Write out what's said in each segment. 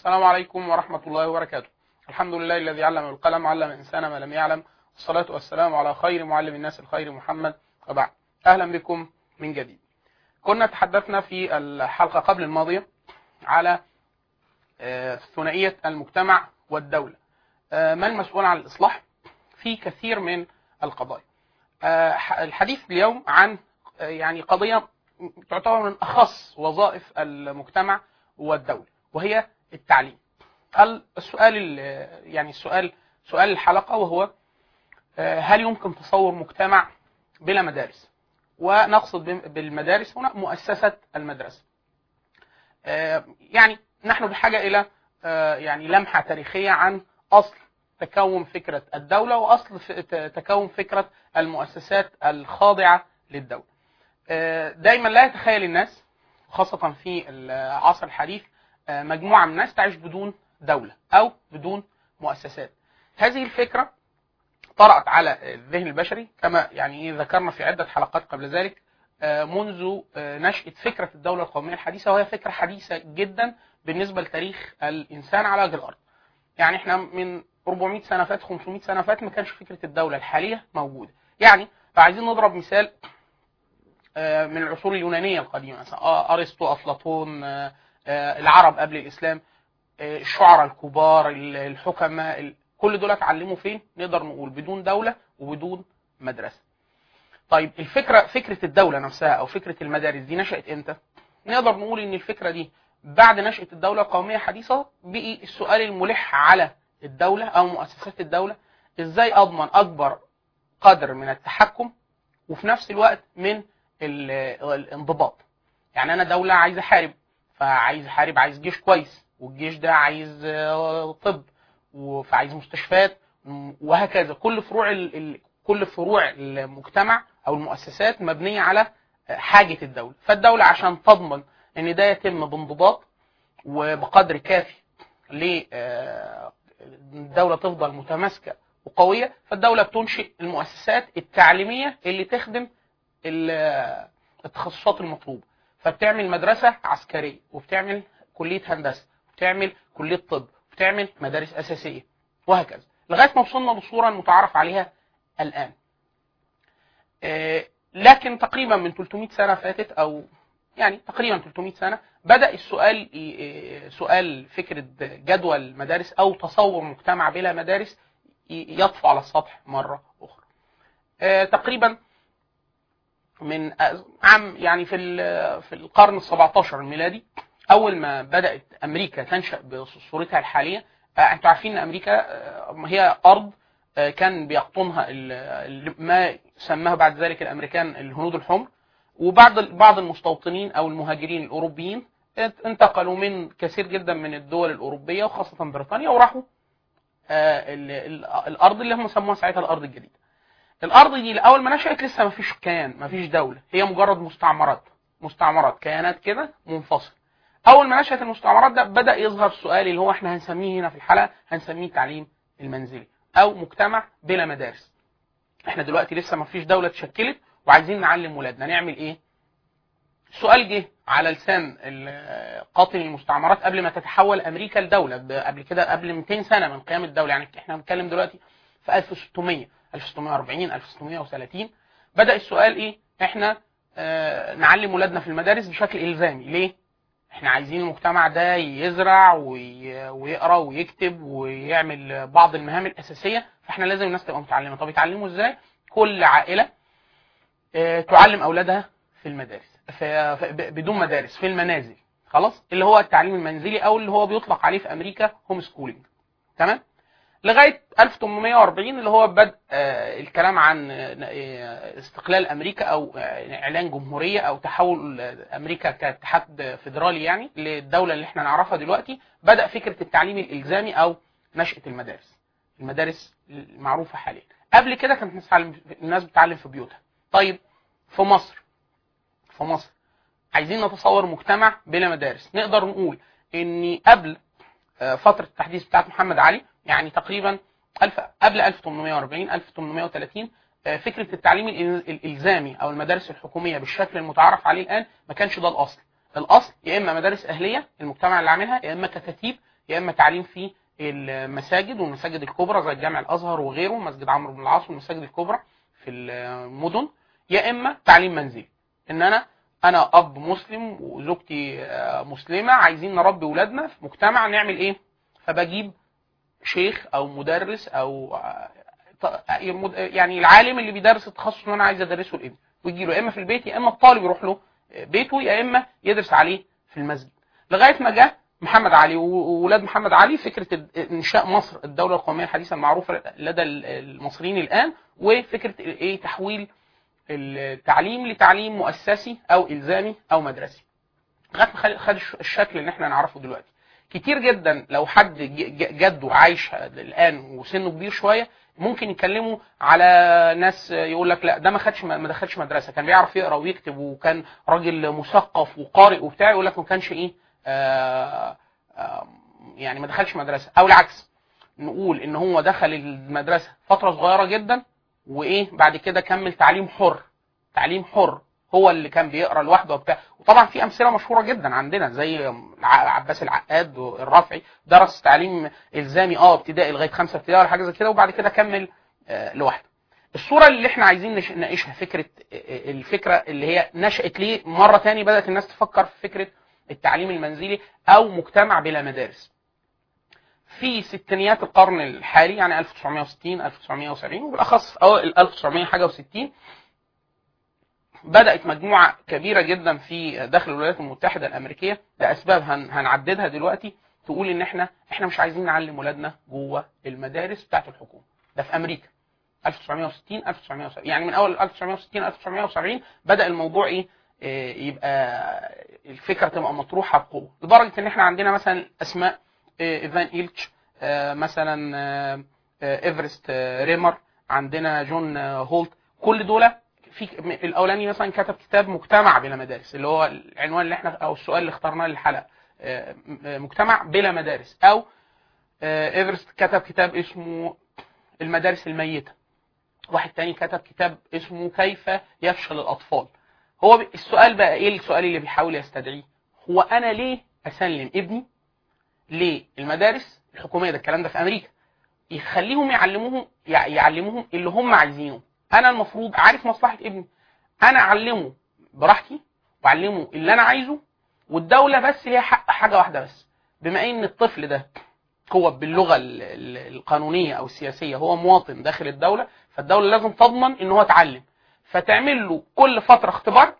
السلام عليكم ورحمة الله وبركاته الحمد لله الذي علم القلم علم الإنسان ما لم يعلم والصلاة والسلام على خير معلم الناس الخير محمد وبعد أهلا بكم من جديد كنا تحدثنا في الحلقة قبل الماضية على آه، ثنائية المجتمع والدولة آه، ما المسؤول عن الإصلاح في كثير من القضايا آه، ح- الحديث اليوم عن آه، يعني قضية تعتبر من أخص وظائف المجتمع والدولة وهي التعليم ال- السؤال ال- يعني السؤال سؤال الحلقة وهو آه، هل يمكن تصور مجتمع بلا مدارس ونقصد بم- بالمدارس هنا مؤسسة المدرسة آه، يعني نحن بحاجة إلى آه، يعني لمحة تاريخية عن أصل تكون فكرة الدولة وأصل ف- ت- تكون فكرة المؤسسات الخاضعة للدولة آه، دايما لا يتخيل الناس خاصة في العصر الحديث آه، مجموعة من الناس تعيش بدون دولة أو بدون مؤسسات هذه الفكرة طرأت على الذهن البشري كما يعني ذكرنا في عدة حلقات قبل ذلك آه، منذ آه، نشأة فكرة الدولة القومية الحديثة وهي فكرة حديثة جدا بالنسبة لتاريخ الإنسان على وجه الأرض يعني احنا من 400 سنة فات 500 سنة فات ما كانش فكرة الدولة الحالية موجودة يعني لو عايزين نضرب مثال آه، من العصور اليونانية القديمة مثلا آه، أرسطو أفلاطون آه، آه، العرب قبل الإسلام آه، الشعراء الكبار ال- الحكماء ال- كل دول اتعلموا فين نقدر نقول بدون دولة وبدون مدرسة طيب الفكرة فكرة الدولة نفسها أو فكرة المدارس دي نشأت إمتى نقدر نقول إن الفكرة دي بعد نشأة الدولة القومية الحديثة بقي السؤال الملح على الدولة أو مؤسسات الدولة إزاي أضمن أكبر قدر من التحكم وفي نفس الوقت من ال- الانضباط يعني أنا دولة عايز أحارب فعايز أحارب عايز جيش كويس والجيش ده عايز آه، طب و- فعايز مستشفيات م- وهكذا كل فروع ال... ال- كل فروع المجتمع او المؤسسات مبنيه على حاجه الدوله فالدوله عشان تضمن ان ده يتم بانضباط وبقدر كافي ل آه، الدوله تفضل متماسكه وقويه فالدوله بتنشئ المؤسسات التعليميه اللي تخدم ال- التخصصات المطلوبه فبتعمل مدرسه عسكريه وبتعمل كليه هندسه وبتعمل كليه طب وبتعمل مدارس اساسيه وهكذا لغايه ما وصلنا للصوره المتعارف عليها الان آه، لكن تقريبا من 300 سنه فاتت او يعني تقريبا 300 سنه بدا السؤال ي- سؤال فكره جدوى المدارس او تصور مجتمع بلا مدارس ي- يطفو على السطح مره اخرى آه، تقريبا من أ- عام يعني في ال- في القرن ال 17 الميلادي اول ما بدات امريكا تنشا بصورتها الحاليه آه، انتوا عارفين ان امريكا آه، هي ارض آه، كان بيقطنها ال- ال- ما سماه بعد ذلك الامريكان الهنود الحمر وبعض بعض المستوطنين او المهاجرين الاوروبيين ات- انتقلوا من كثير جدا من الدول الاوروبيه وخاصه بريطانيا وراحوا آه، ال- ال- الارض اللي هم سموها ساعتها الارض الجديده. الارض دي اول ما نشات لسه ما فيش كيان ما فيش دوله هي مجرد مستعمرات مستعمرات كيانات كده منفصله. اول ما نشات المستعمرات ده بدا يظهر سؤال اللي هو احنا هنسميه هنا في الحلقه هنسميه التعليم المنزلي او مجتمع بلا مدارس. احنا دلوقتي لسه ما فيش دوله اتشكلت وعايزين نعلم ولادنا نعمل ايه؟ السؤال جه على لسان ال- قاطن المستعمرات قبل ما تتحول امريكا لدوله ب- قبل كده قبل 200 سنه من قيام الدوله يعني احنا بنتكلم دلوقتي في 1600 1640 1630 بدا السؤال ايه احنا آه نعلم ولادنا في المدارس بشكل الزامي ليه احنا عايزين المجتمع ده يزرع وي- ويقرا ويكتب ويعمل بعض المهام الاساسيه فاحنا لازم الناس تبقى متعلمه طب يتعلموا ازاي كل عائله آه، تعلم اولادها في المدارس في في- ب- بدون مدارس في المنازل خلاص اللي هو التعليم المنزلي او اللي هو بيطلق عليه في امريكا هوم سكولينج تمام لغايه 1840 اللي هو بدء آه، الكلام عن آه، استقلال امريكا او آه، اعلان جمهوريه او تحول آه، امريكا كاتحاد فيدرالي يعني للدوله اللي احنا نعرفها دلوقتي بدا فكره التعليم الالزامي او نشاه المدارس المدارس المعروفه حاليا قبل كده كانت الناس بتتعلم- الناس بتتعلم في بيوتها طيب في مصر في مصر عايزين نتصور مجتمع بلا مدارس نقدر نقول ان قبل آه، فتره التحديث بتاعت محمد علي يعني تقريبا ألف قبل 1840 1830 آه، فكره التعليم الإل- الالزامي او المدارس الحكوميه بالشكل المتعارف عليه الان ما كانش ده الاصل الاصل يا اما مدارس اهليه المجتمع اللي عاملها يا اما كتاتيب يا اما تعليم في المساجد والمساجد الكبرى زي الجامع الازهر وغيره مسجد عمرو بن العاص والمساجد الكبرى في المدن يا اما تعليم منزلي ان انا انا اب مسلم وزوجتي آه، مسلمه عايزين نربي ولادنا في مجتمع نعمل ايه فبجيب شيخ او مدرس او آه، ط- يمد- يعني العالم اللي بيدرس التخصص اللي انا عايز ادرسه لابني ويجي له يا اما في البيت يا اما الطالب يروح له بيته يا اما يدرس عليه في المسجد لغايه ما جه محمد علي وولاد محمد علي فكره ال- انشاء مصر الدوله القوميه الحديثه المعروفه لدى ال- المصريين الان وفكره ايه تحويل التعليم لتعليم مؤسسي او الزامي او مدرسي لغايه ما خد- خد الش- الشكل اللي احنا نعرفه دلوقتي كتير جدا لو حد ج- ج- جده عايش الان وسنه كبير شويه ممكن يتكلموا على ناس يقول لك لا ده ما خدش ما دخلش مدرسه كان بيعرف يقرا ويكتب وكان راجل مثقف وقارئ وبتاع يقول لك ما كانش ايه آه آه يعني ما دخلش مدرسه او العكس نقول ان هو دخل المدرسه فتره صغيره جدا وايه بعد كده كمل تعليم حر تعليم حر هو اللي كان بيقرا لوحده وبتاع وطبعا في امثله مشهوره جدا عندنا زي الع- عباس العقاد والرافعي درس تعليم الزامي اه ابتدائي لغايه خمسه ابتدائي ولا حاجه زي كده وبعد كده كمل آه لوحده الصوره اللي احنا عايزين نش- نناقشها فكره آه، الفكره اللي هي نشات ليه مره تاني بدات الناس تفكر في فكره التعليم المنزلي او مجتمع بلا مدارس في ستينيات القرن الحالي يعني 1960 1970 وبالاخص في اوائل 1900 حاجه و60 بدات مجموعه كبيره جدا في داخل الولايات المتحده الامريكيه لاسباب هن هنعددها دلوقتي تقول ان احنا احنا مش عايزين نعلم ولادنا جوه المدارس بتاعت الحكومه ده في امريكا 1960 1970 يعني من اول 1960 1970 بدا الموضوع ايه إيه، يبقى الفكره تبقى مطروحه بقوه لدرجه ان احنا عندنا مثلا اسماء إيه، ايفان ايلتش آه، مثلا آه، آه، ايفرست آه، ريمر عندنا جون آه، هولت كل دول في الاولاني مثلا كتب كتاب مجتمع بلا مدارس اللي هو العنوان اللي احنا او السؤال اللي اخترناه للحلقه آه، م- آه، مجتمع بلا مدارس او آه، ايفرست كتب كتاب اسمه المدارس الميته واحد تاني كتب كتاب اسمه كيف يفشل الاطفال هو ب- السؤال بقى ايه السؤال اللي بيحاول يستدعيه هو انا ليه اسلم ابني ليه المدارس الحكوميه ده الكلام ده في امريكا يخليهم يعلموهم يع- يعلموهم اللي هم عايزينه انا المفروض عارف مصلحه ابني انا اعلمه براحتي واعلمه اللي انا عايزه والدوله بس ليها حق حاجه واحده بس بما ان الطفل ده هو باللغه ال- ال- القانونيه او السياسيه هو مواطن داخل الدوله فالدوله لازم تضمن ان هو اتعلم فتعمل له كل فتره اختبار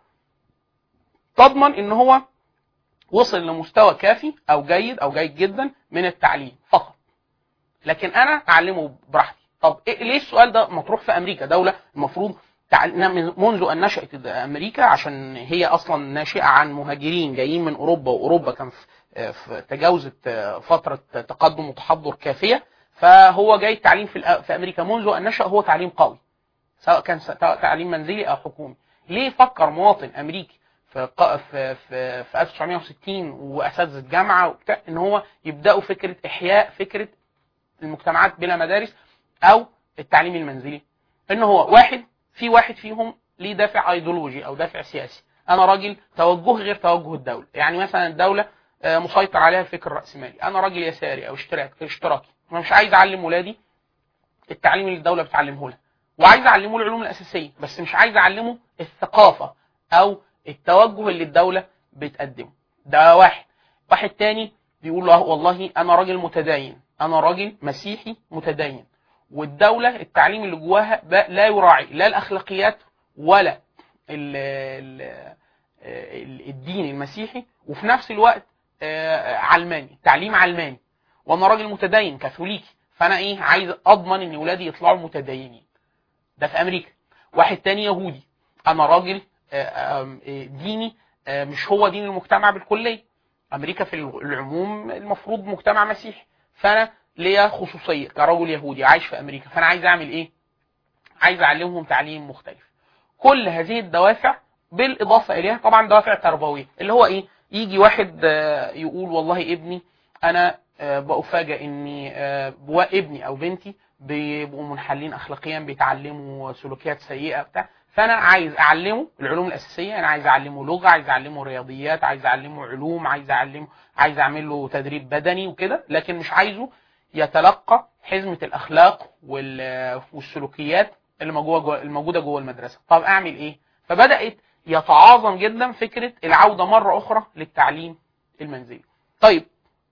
تضمن ان هو وصل لمستوى كافي او جيد او جيد جدا من التعليم فقط لكن انا اعلمه براحتي طب إيه ليه السؤال ده مطروح في امريكا دوله المفروض تع- منذ ان نشات امريكا عشان هي اصلا ناشئه عن مهاجرين جايين من اوروبا واوروبا كان في في تجاوزت فتره تقدم وتحضر كافيه فهو جاي التعليم في الأ- في امريكا منذ ان نشا هو تعليم قوي سواء كان س- تعليم منزلي او حكومي ليه فكر مواطن امريكي في ق- في في, في 1960 واساتذه جامعه وبتاع ان هو يبداوا فكره احياء فكره المجتمعات بلا مدارس او التعليم المنزلي ان هو واحد في واحد فيهم ليه دافع ايديولوجي او دافع سياسي انا راجل توجه غير توجه الدوله يعني مثلا الدوله آه، مسيطر عليها الفكر الراسمالي انا راجل يساري او اشتراك اشتراكي انا مش عايز اعلم ولادي التعليم اللي الدوله بتعلمه لها وعايز اعلمه العلوم الاساسيه بس مش عايز اعلمه الثقافه او التوجه اللي الدوله بتقدمه ده واحد واحد تاني بيقول له والله انا راجل متدين انا راجل مسيحي متدين والدوله التعليم اللي جواها ب- لا يراعي لا الاخلاقيات ولا ال ال ال- الدين المسيحي وفي نفس الوقت آه، علماني تعليم علماني وانا راجل متدين كاثوليكي فانا ايه عايز اضمن ان ولادي يطلعوا متدينين ده في امريكا واحد تاني يهودي انا راجل آه، آم، آه، ديني آه، مش هو دين المجتمع بالكليه امريكا في العموم المفروض مجتمع مسيحي فانا ليا خصوصيه كرجل يهودي عايش في امريكا فانا عايز اعمل ايه عايز اعلمهم تعليم مختلف كل هذه الدوافع بالاضافه اليها طبعا دوافع تربويه اللي هو ايه يجي واحد آه، يقول والله ابني انا آه، بأفاجئ اني آه، بوا- ابني او بنتي بيبقوا منحلين اخلاقيا بيتعلموا سلوكيات سيئه بتاع فانا عايز اعلمه العلوم الاساسيه انا عايز اعلمه لغه عايز اعلمه رياضيات عايز اعلمه علوم عايز اعلمه عايز اعمل له تدريب بدني وكده لكن مش عايزه يتلقى حزمه الاخلاق وال- والسلوكيات اللي موجوده جوه الموجوده جوه المدرسه طب اعمل ايه فبدات يتعاظم جدا فكره العوده مره اخرى للتعليم المنزلي طيب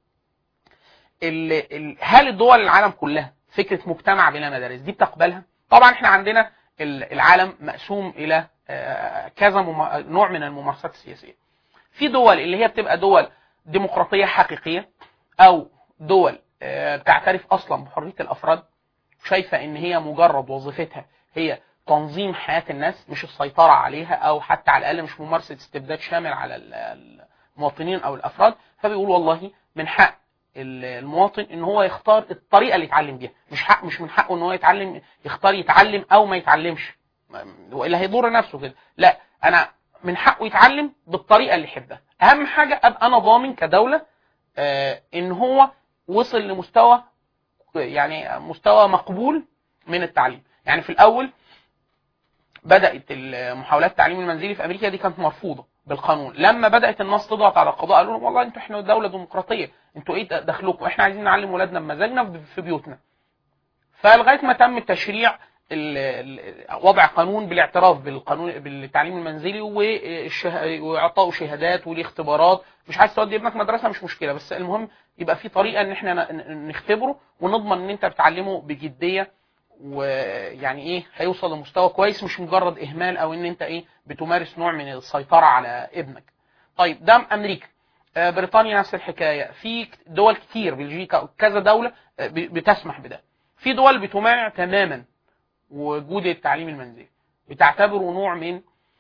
ال ال هل الدول العالم كلها فكره مجتمع بلا مدارس دي بتقبلها طبعا احنا عندنا ال- العالم مقسوم الى آه، كذا مم- نوع من الممارسات السياسيه في دول اللي هي بتبقى دول ديمقراطيه حقيقيه او دول آه، بتعترف اصلا بحريه الافراد شايفه ان هي مجرد وظيفتها هي تنظيم حياه الناس مش السيطره عليها او حتى على الاقل مش ممارسه استبداد شامل على ال- المواطنين او الافراد فبيقول والله من حق ال- المواطن ان هو يختار الطريقه اللي يتعلم بيها مش حق مش من حقه ان هو يتعلم يختار يتعلم او ما يتعلمش والا هيضر نفسه كده لا انا من حقه يتعلم بالطريقه اللي يحبها اهم حاجه ابقى انا ضامن كدوله آه، ان هو وصل لمستوى يعني مستوى مقبول من التعليم يعني في الاول بدات محاولات التعليم المنزلي في امريكا دي كانت مرفوضه بالقانون لما بدات الناس تضغط على القضاء قالوا لهم والله انتوا احنا دوله ديمقراطيه انتوا ايه دخلكم احنا عايزين نعلم ولادنا بمزاجنا في بيوتنا فلغايه ما تم تشريع ال- ال- وضع قانون بالاعتراف بالقانون بالتعليم المنزلي والشه- واعطائه شهادات وليه اختبارات مش عايز تودي ابنك مدرسه مش مشكله بس المهم يبقى في طريقه ان احنا ن- ن- نختبره ونضمن ان انت بتعلمه بجديه ويعني ايه هيوصل لمستوى كويس مش مجرد اهمال او ان انت ايه بتمارس نوع من السيطره على ابنك طيب ده امريكا آه، بريطانيا نفس الحكايه في دول كتير بلجيكا كذا دوله آه، ب- بتسمح بده في دول بتمانع تماما وجود التعليم المنزلي بتعتبره نوع من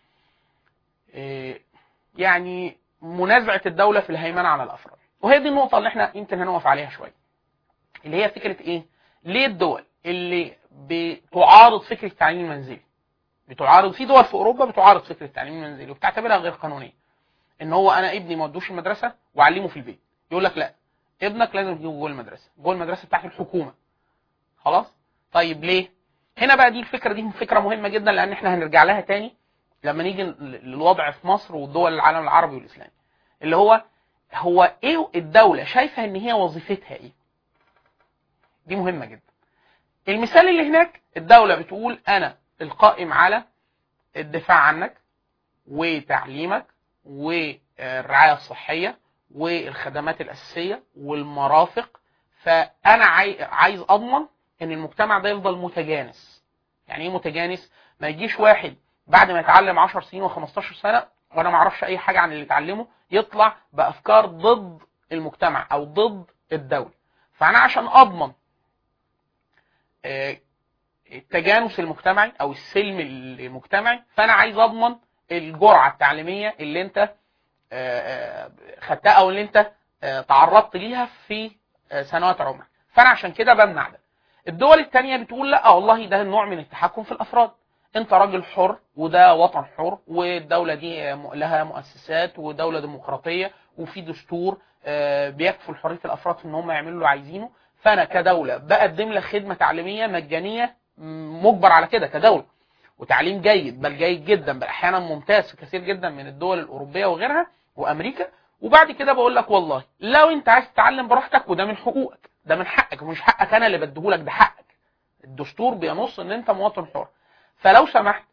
آه، يعني منازعه الدوله في الهيمنه على الافراد وهي دي النقطه اللي احنا يمكن هنقف عليها شويه اللي هي فكره ايه ليه الدول اللي بتعارض فكره التعليم المنزلي بتعارض في دول في اوروبا بتعارض فكره التعليم المنزلي وبتعتبرها غير قانونيه ان هو انا ابني ما ادوش المدرسه واعلمه في البيت يقول لك لا ابنك لازم يجيبه جوه المدرسه جوه المدرسه بتاعت الحكومه خلاص طيب ليه هنا بقى دي الفكره دي فكره مهمه جدا لان احنا هنرجع لها تاني لما نيجي للوضع في مصر والدول العالم العربي والاسلامي اللي هو هو ايه الدوله شايفه ان هي وظيفتها ايه دي مهمه جدا المثال اللي هناك الدوله بتقول انا القائم على الدفاع عنك وتعليمك والرعايه الصحيه والخدمات الاساسيه والمرافق فانا عاي- عايز اضمن ان المجتمع ده يفضل متجانس يعني ايه متجانس ما يجيش واحد بعد ما يتعلم 10 سنين و15 سنه وانا ما اعرفش اي حاجه عن اللي اتعلمه يطلع بافكار ضد المجتمع او ضد الدوله فانا عشان اضمن آه، التجانس المجتمعي او السلم المجتمعي فانا عايز اضمن الجرعه التعليميه اللي انت آه، آه، خدتها او اللي انت آه، تعرضت ليها في آه، سنوات عمرك فانا عشان كده بمنع ده الدول التانية بتقول لا والله ده نوع من التحكم في الافراد انت راجل حر وده وطن حر والدولة دي م- لها مؤسسات ودولة ديمقراطية وفي دستور آه، بيكفل حرية الافراد في ان هم يعملوا اللي عايزينه فانا كدولة بقدم لك خدمة تعليمية مجانية م- مجبر على كده كدولة وتعليم جيد بل جيد جدا بل احيانا ممتاز في كثير جدا من الدول الاوروبيه وغيرها وامريكا وبعد كده بقول لك والله لو انت عايز تتعلم براحتك وده من حقوقك ده من حقك ومش حقك انا اللي بديهولك ده حقك الدستور بينص ان انت مواطن حر فلو سمحت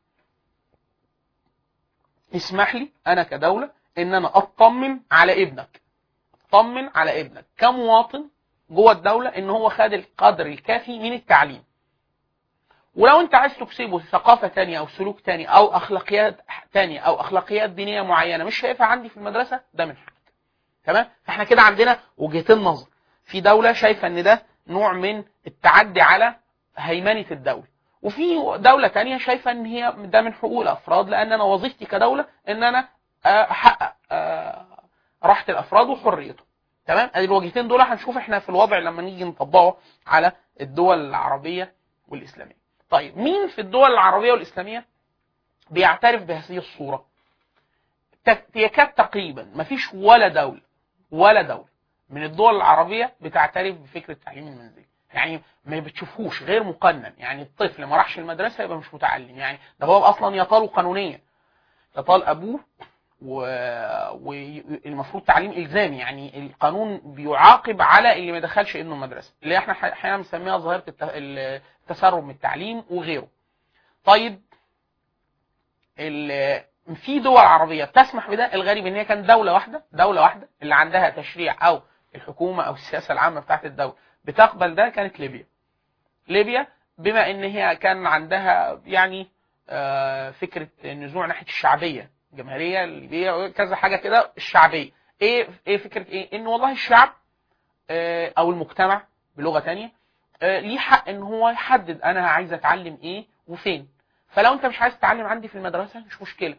اسمح لي انا كدوله ان انا اطمن على ابنك اطمن على ابنك كمواطن جوه الدوله ان هو خد القدر الكافي من التعليم ولو انت عايز تكسبه ثقافه تانية او سلوك تاني او اخلاقيات تانية او اخلاقيات دينيه معينه مش شايفها عندي في المدرسه ده من حقك تمام فاحنا كده عندنا وجهتين نظر في دوله شايفه ان ده نوع من التعدي على هيمنه الدوله وفي دوله تانية شايفه ان هي ده من حقوق الافراد لان انا وظيفتي كدوله ان انا آه، احقق آه، راحه الافراد وحريتهم تمام ادي الوجهتين دول هنشوف احنا في الوضع لما نيجي نطبقه على الدول العربيه والاسلاميه طيب مين في الدول العربيه والاسلاميه بيعترف بهذه الصوره تك- يكاد تقريبا مفيش ولا دوله ولا دوله من الدول العربيه بتعترف بفكره التعليم المنزلي يعني ما بتشوفوش غير مقنن يعني الطفل ما راحش المدرسه يبقى مش متعلم يعني ده هو اصلا يطال قانونيا يطال ابوه والمفروض تعليم الزامي يعني القانون بيعاقب على اللي ما دخلش ابنه المدرسه اللي احنا احيانا بنسميها ظاهره الت- التسرب من التعليم وغيره طيب ال- في دول عربيه بتسمح بده الغريب ان هي كانت دوله واحده دوله واحده اللي عندها تشريع او الحكومه او السياسه العامه بتاعت الدوله بتقبل ده كانت ليبيا ليبيا بما ان هي كان عندها يعني آه، فكره النزوع ناحيه الشعبيه الجماهيريه الليبيه كذا حاجه كده الشعبيه ايه ايه فكره ايه ان والله الشعب آه، او المجتمع بلغه تانية آه، ليه حق ان هو يحدد انا عايز اتعلم ايه وفين فلو انت مش عايز تتعلم عندي في المدرسه مش مشكله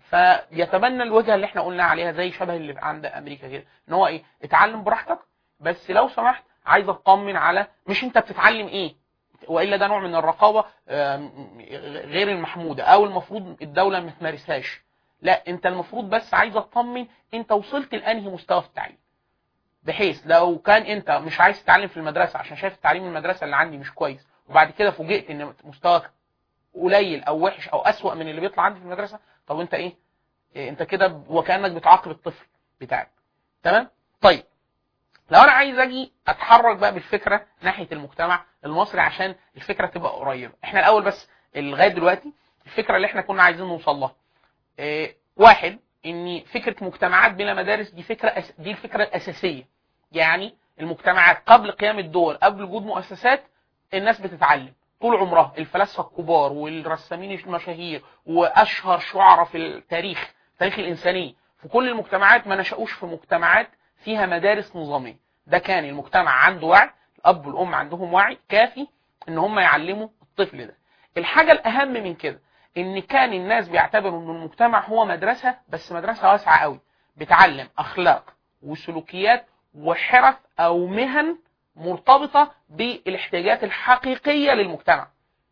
فيتبنى الوجهه اللي احنا قلنا عليها زي شبه اللي عند امريكا كده ان هو ايه اتعلم براحتك بس لو سمحت عايز اطمن على مش انت بتتعلم ايه والا ده نوع من الرقابه آم، غير المحموده او المفروض الدوله ما تمارسهاش لا انت المفروض بس عايز اطمن انت وصلت لانهي مستوى في التعليم بحيث لو كان انت مش عايز تتعلم في المدرسه عشان شايف تعليم المدرسه اللي عندي مش كويس وبعد كده فوجئت ان مستواك قليل او وحش او اسوأ من اللي بيطلع عندي في المدرسه طب انت ايه, إيه انت كده وكانك بتعاقب الطفل بتاعك تمام طيب لو انا عايز اجي اتحرك بقى بالفكره ناحيه المجتمع المصري عشان الفكره تبقى قريبه احنا الاول بس لغايه دلوقتي الفكره اللي احنا كنا عايزين نوصل لها إيه واحد ان فكره مجتمعات بلا مدارس دي فكره أس... دي الفكره الاساسيه يعني المجتمعات قبل قيام الدول قبل وجود مؤسسات الناس بتتعلم طول عمرها الفلاسفه الكبار والرسامين المشاهير واشهر شعراء في التاريخ تاريخ الانسانيه في كل المجتمعات ما نشأوش في مجتمعات فيها مدارس نظاميه ده كان المجتمع عنده وعي الاب والام عندهم وعي كافي ان هم يعلموا الطفل ده الحاجه الاهم من كده ان كان الناس بيعتبروا ان المجتمع هو مدرسه بس مدرسه واسعه قوي بتعلم اخلاق وسلوكيات وحرف او مهن مرتبطه بالاحتياجات الحقيقيه للمجتمع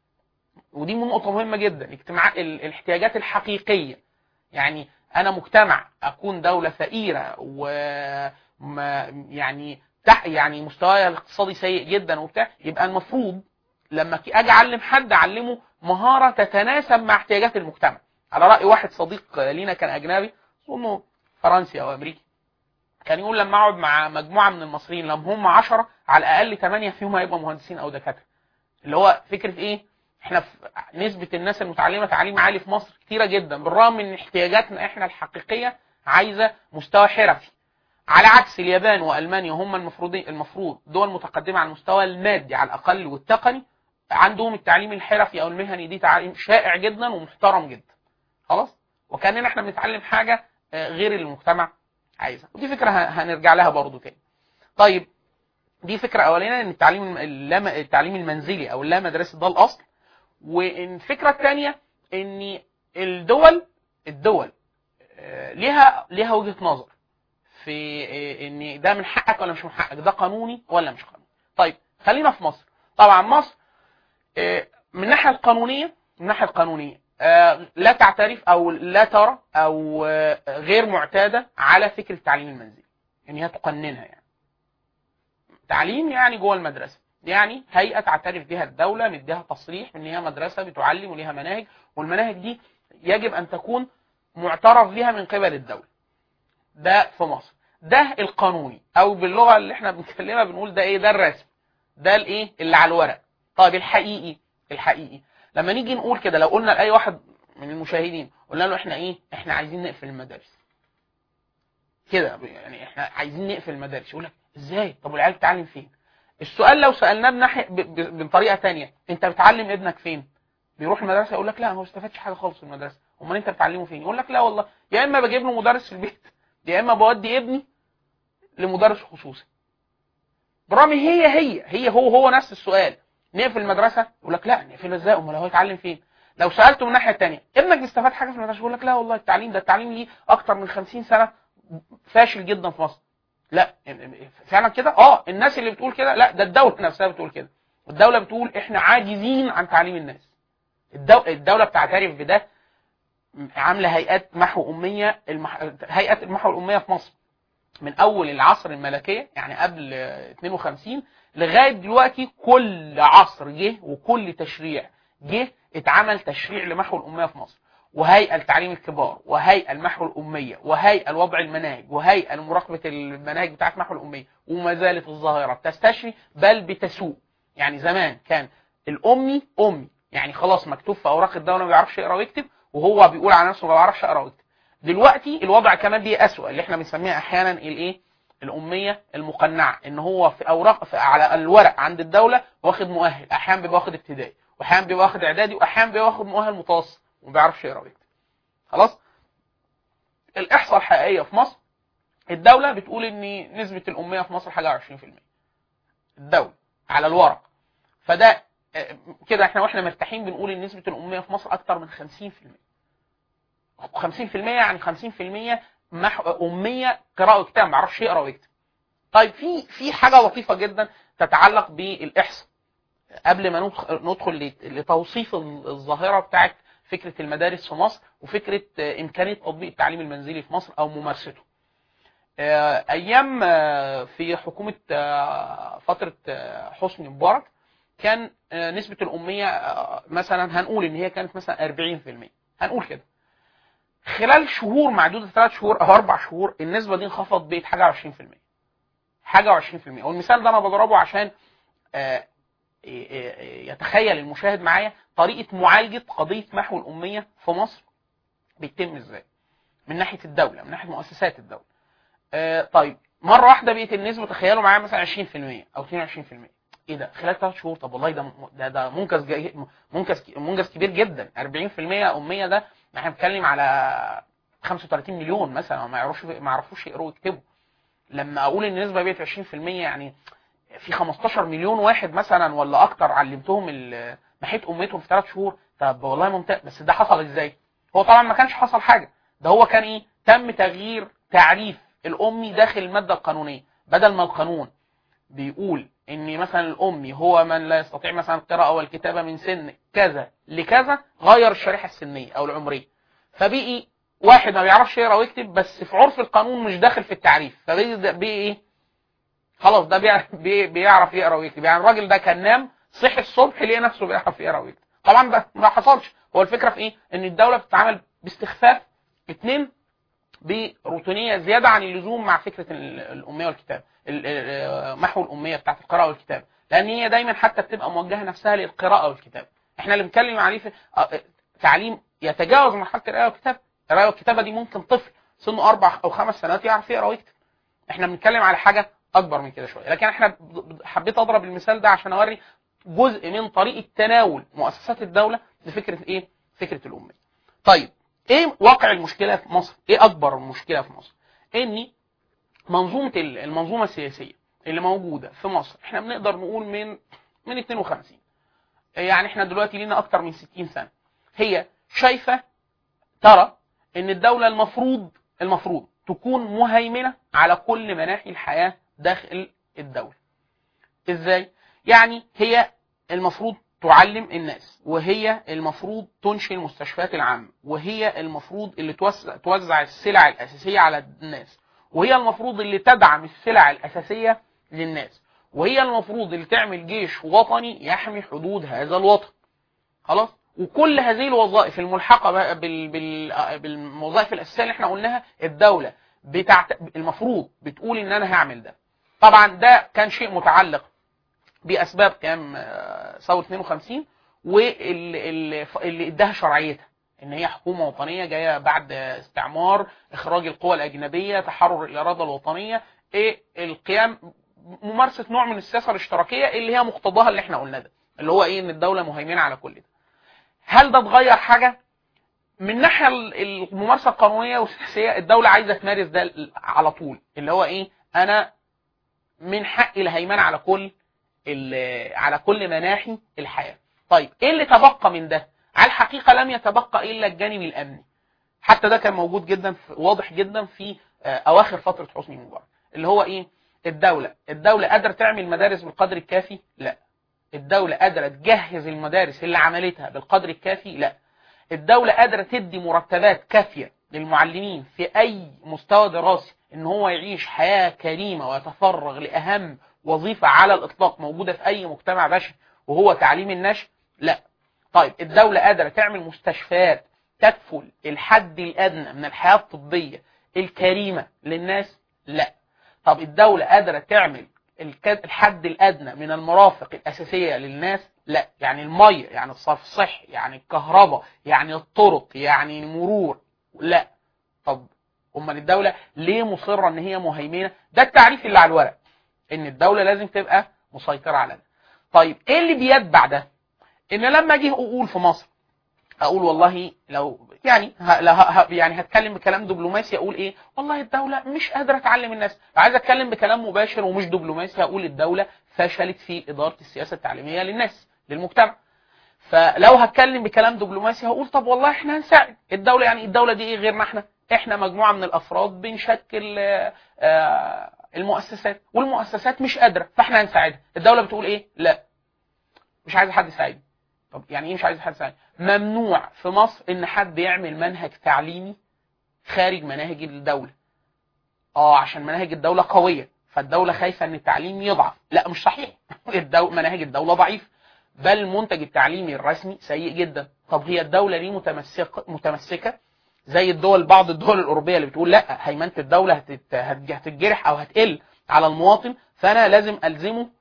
ودي نقطه مهمه جدا اجتماع ال- الاحتياجات الحقيقيه يعني انا مجتمع اكون دوله فقيره و ما يعني تح يعني مستواي الاقتصادي سيء جدا وبتاع يبقى المفروض لما ك- اجي اعلم حد اعلمه مهاره تتناسب مع احتياجات المجتمع على راي واحد صديق لينا كان اجنبي اظنه فرنسي او امريكي كان يقول لما اقعد مع مجموعه من المصريين لما هم 10 على الاقل 8 فيهم هيبقوا مهندسين او دكاتره اللي هو فكره ايه احنا في نسبه الناس المتعلمه تعليم عالي في مصر كتيره جدا بالرغم من احتياجاتنا احنا الحقيقيه عايزه مستوى حرفي على عكس اليابان والمانيا هم المفروض المفروض دول متقدمه على المستوى المادي على الاقل والتقني عندهم التعليم الحرفي او المهني دي تعليم شائع جدا ومحترم جدا خلاص وكاننا احنا بنتعلم حاجه آه، غير اللي المجتمع عايزها ودي فكره ه- هنرجع لها برضو تاني طيب دي فكره اولانيه ان التعليم اللا- التعليم المنزلي او اللا مدرسي ده الاصل والفكره الثانيه ان الدول الدول آه، ليها ليها وجهه نظر في آه، ان ده من حقك ولا مش من حقك ده قانوني ولا مش قانوني طيب خلينا في مصر طبعا مصر آه، من الناحيه القانونيه من الناحيه القانونيه آه، لا تعترف او لا ترى او آه، غير معتاده على فكره التعليم المنزلي ان هي تقننها يعني تعليم يعني جوه المدرسه يعني هيئه تعترف بها الدوله مديها تصريح ان هي مدرسه بتعلم وليها مناهج والمناهج دي يجب ان تكون معترف بها من قبل الدوله ده في مصر ده القانوني او باللغه اللي احنا بنتكلمها بنقول ده ايه ده الرسم ده الايه اللي على الورق طيب الحقيقي الحقيقي لما نيجي نقول كده لو قلنا لاي واحد من المشاهدين قلنا له احنا ايه احنا عايزين نقفل المدارس كده يعني احنا عايزين نقفل المدارس يقول لك ازاي طب والعيال بتتعلم فين السؤال لو سالناه بناحيه ب- ب- بطريقه تانية انت بتعلم ابنك فين بيروح المدرسه يقول لك لا هو ما استفادش حاجه خالص في المدرسه امال انت بتعلمه فين يقول لك لا والله يا اما بجيب له مدرس في البيت يا اما بودي ابني لمدرس خصوصي برغم هي هي هي هو هو نفس السؤال نقفل المدرسه يقول لك لا نقفلها ازاي امال هو يتعلم فين لو سالته من الناحيه الثانيه ابنك بيستفاد حاجه في المدرسه يقول لك لا والله التعليم ده التعليم ليه اكتر من 50 سنه فاشل جدا في مصر لا فعلا كده اه الناس اللي بتقول كده لا ده الدوله نفسها بتقول كده الدوله بتقول احنا عاجزين عن تعليم الناس الدو... الدوله بتعترف بده عامله هيئات محو اميه المح... هيئه المحو الاميه في مصر من اول العصر الملكيه يعني قبل آه، 52 لغايه دلوقتي كل عصر جه وكل تشريع جه اتعمل تشريع لمحو الاميه في مصر وهيئه لتعليم الكبار وهيئه لمحو الاميه وهيئه لوضع المناهج وهيئه لمراقبه المناهج بتاعت محو الاميه وما زالت الظاهره بتستشري بل بتسوء يعني زمان كان الامي امي يعني خلاص مكتوب في اوراق الدوله ما بيعرفش يقرا ويكتب وهو بيقول على نفسه ما بيعرفش يقرا ويكتب دلوقتي الوضع كمان بيه اسوء اللي احنا بنسميها احيانا الايه الاميه المقنعه ان هو في اوراق في على الورق عند الدوله واخد مؤهل احيانا بيبقى واخد ابتدائي واحيانا بيبقى واخد اعدادي واحيانا بيبقى واخد مؤهل متوسط وما بيعرفش يقرا ويكتب خلاص الاحصاء الحقيقيه في مصر الدوله بتقول ان نسبه الاميه في مصر حاجه 20% الدوله على الورق فده آه، كده احنا واحنا مرتاحين بنقول ان نسبه الاميه في مصر اكتر من 50% 50% يعني 50% مح... اميه قراءه وكتابه ما بيعرفش يقرا ويكتب طيب في في حاجه لطيفه جدا تتعلق بالاحصاء قبل ما ندخ- ندخل لت- لتوصيف الظاهره بتاعت فكره المدارس في مصر وفكره آه، امكانيه تطبيق التعليم المنزلي في مصر او ممارسته. آه، ايام آه، في حكومه آه، فتره آه، حسني مبارك كان آه، نسبه الاميه آه، مثلا هنقول ان هي كانت مثلا 40% هنقول كده. خلال شهور معدوده ثلاث شهور او اربع شهور النسبه دي انخفضت بقت حاجه 20%. حاجه 20% والمثال ده انا بضربه عشان آه، يتخيل المشاهد معايا طريقه معالجه قضيه محو الاميه في مصر بيتم ازاي من ناحيه الدوله من ناحيه مؤسسات الدوله آه، طيب مره واحده بقت النسبه تخيلوا معايا مثلا 20% او 22% ايه ده خلال ثلاث شهور طب والله ده ده, ده منجز جاي منجز منجز كبير جدا 40% اميه ده احنا بنتكلم على 35 مليون مثلا ما يعرفوش ما يعرفوش يقروا ويكتبوا لما اقول ان النسبه بقت 20% يعني في 15 مليون واحد مثلا ولا اكتر علمتهم ال- محيط امتهم في ثلاث شهور طب والله ممتاز بس ده حصل ازاي؟ هو طبعا ما كانش حصل حاجه ده هو كان ايه؟ تم تغيير تعريف الامي داخل الماده القانونيه بدل ما القانون بيقول ان مثلا الامي هو من لا يستطيع مثلا القراءه والكتابه من سن كذا لكذا غير الشريحه السنيه او العمريه فبقي واحد ما بيعرفش يقرا ويكتب بس في عرف القانون مش داخل في التعريف فبقي ده- بقي ايه؟ خلاص ده بيع- بي- بيعرف يقرا ويكتب يعني الراجل ده كان نام صحي الصبح لقى نفسه بيعرف يقرا ويكتب طبعا ده ما حصلش هو الفكره في ايه ان الدوله بتتعامل باستخفاف اتنين بروتينيه زياده عن اللزوم مع فكره ال- الاميه والكتاب ال- ال- محو الاميه بتاعت القراءه والكتاب لان هي دايما حتى بتبقى موجهه نفسها للقراءه والكتاب احنا اللي بنتكلم عليه في آه، تعليم يتجاوز مرحله القراءه والكتابه القراءه والكتابه دي ممكن طفل سنه اربع او خمس سنوات يعرف يقرا ويكتب احنا بنتكلم على حاجه اكبر من كده شويه لكن احنا ب- ب- حبيت اضرب المثال ده عشان اوري جزء من طريقه تناول مؤسسات الدوله لفكره ايه فكره الاميه طيب ايه واقع المشكله في مصر ايه اكبر المشكله في مصر ان منظومه ال- المنظومه السياسيه اللي موجوده في مصر احنا بنقدر نقول من من 52 يعني احنا دلوقتي لينا اكتر من 60 سنه هي شايفه ترى ان الدوله المفروض المفروض تكون مهيمنه على كل مناحي الحياه داخل الدوله ازاي يعني هي المفروض تعلم الناس وهي المفروض تنشئ المستشفيات العامة وهي المفروض اللي توزع, توزع السلع الأساسية على الناس وهي المفروض اللي تدعم السلع الأساسية للناس وهي المفروض اللي تعمل جيش وطني يحمي حدود هذا الوطن خلاص وكل هذه الوظائف الملحقة بقى بال... بال... بالوظائف الأساسية اللي احنا قلناها الدولة بتاعت... المفروض بتقول ان انا هعمل ده طبعا ده كان شيء متعلق باسباب كام آه، ثوره 52 واللي اللي اداها شرعيتها ان هي حكومه وطنيه جايه بعد استعمار اخراج القوى الاجنبيه تحرر الاراده الوطنيه ايه القيام ممارسه نوع من السياسه الاشتراكيه اللي هي مقتضاها اللي احنا قلنا ده اللي هو ايه ان الدوله مهيمنه على كل ده هل ده اتغير حاجه من ناحيه الممارسه القانونيه والسياسيه الدوله عايزه تمارس ده على طول اللي هو ايه انا من حقي الهيمنه على كل ال- على كل مناحي الحياه. طيب ايه اللي تبقى من ده؟ على الحقيقه لم يتبقى الا الجانب الامني. حتى ده كان موجود جدا في واضح جدا في آه، اواخر فتره حسني مبارك اللي هو ايه؟ الدوله، الدوله قادره تعمل مدارس بالقدر الكافي؟ لا. الدوله قادره تجهز المدارس اللي عملتها بالقدر الكافي؟ لا. الدوله قادره تدي مرتبات كافيه للمعلمين في اي مستوى دراسي ان هو يعيش حياه كريمه ويتفرغ لاهم وظيفه على الاطلاق موجوده في اي مجتمع بشري وهو تعليم النشء لا طيب الدوله قادره تعمل مستشفيات تكفل الحد الادنى من الحياه الطبيه الكريمه للناس لا طب الدوله قادره تعمل الك- الحد الادنى من المرافق الاساسيه للناس لا يعني الميه يعني الصرف الصحي يعني الكهرباء يعني الطرق يعني المرور لا طب امال الدوله ليه مصره ان هي مهيمنه ده التعريف اللي على الورق ان الدوله لازم تبقى مسيطره على ده طيب ايه اللي بيتبع ده ان لما اجي اقول في مصر اقول والله لو يعني ه... لا ه... ه- يعني هتكلم بكلام دبلوماسي اقول ايه والله الدوله مش قادره تعلم الناس لو عايز اتكلم بكلام مباشر ومش دبلوماسي هقول الدوله فشلت في اداره السياسه التعليميه للناس للمجتمع فلو هتكلم بكلام دبلوماسي هقول طب والله احنا هنساعد الدوله يعني الدوله دي ايه غيرنا احنا احنا مجموعه من الافراد بنشكل آه، آه، المؤسسات والمؤسسات مش قادره فاحنا هنساعدها الدوله بتقول ايه لا مش عايز حد يساعدني طب يعني ايه مش عايز حد يساعدني ممنوع في مصر ان حد يعمل منهج تعليمي خارج مناهج الدوله اه عشان مناهج الدوله قويه فالدوله خايفه ان التعليم يضعف لا مش صحيح الدو... مناهج الدوله ضعيف بل المنتج التعليمي الرسمي سيء جدا طب هي الدوله ليه متمسكه متمسكه زي الدول بعض الدول الاوروبيه اللي بتقول لا هيمنه الدوله هتت... هت- هتتجرح او هتقل على المواطن فانا لازم الزمه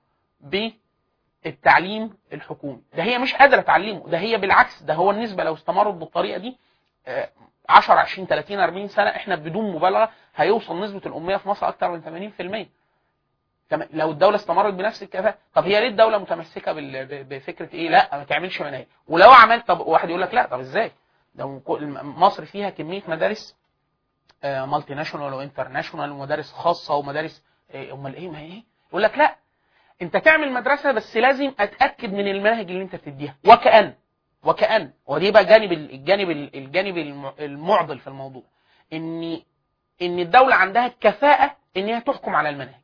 بالتعليم الحكومي ده هي مش قادره تعلمه ده هي بالعكس ده هو النسبه لو استمرت بالطريقه دي آه، 10 20 30 40 سنه احنا بدون مبالغه هيوصل نسبه الاميه في مصر اكثر من 80% تم- لو الدوله استمرت بنفس الكفاءه طب هي ليه الدوله متمسكه بال- ب- بفكره ايه لا ما تعملش مناهج ولو عملت طب واحد يقول لك لا طب ازاي ده كل- مصر فيها كميه مدارس مالتي ناشونال وانترناشونال ومدارس خاصه ومدارس إيه، امال ايه ما هي ايه يقول لك لا انت تعمل مدرسه بس لازم اتاكد من المناهج اللي انت بتديها وكأن وكأن ودي بقى جانب ال- الجانب ال- الجانب الم- المعضل في الموضوع ان ان الدوله عندها الكفاءه ان هي تحكم على المناهج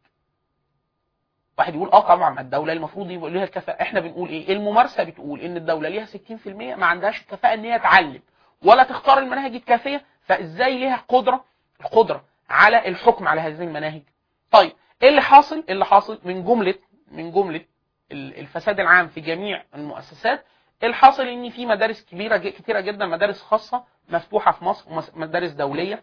واحد يقول اه طبعا ما الدوله المفروض يبقى ليها الكفاءه احنا بنقول ايه الممارسه بتقول ان الدوله ليها 60% ما عندهاش الكفاءه ان هي تعلم ولا تختار المناهج الكافيه فازاي ليها قدره القدره على الحكم على هذه المناهج طيب ايه اللي حاصل إيه اللي حاصل من جمله من جمله ال- الفساد العام في جميع المؤسسات الحاصل ان في مدارس كبيره ج- كتيره جدا مدارس خاصه مفتوحه في مصر ومدارس دوليه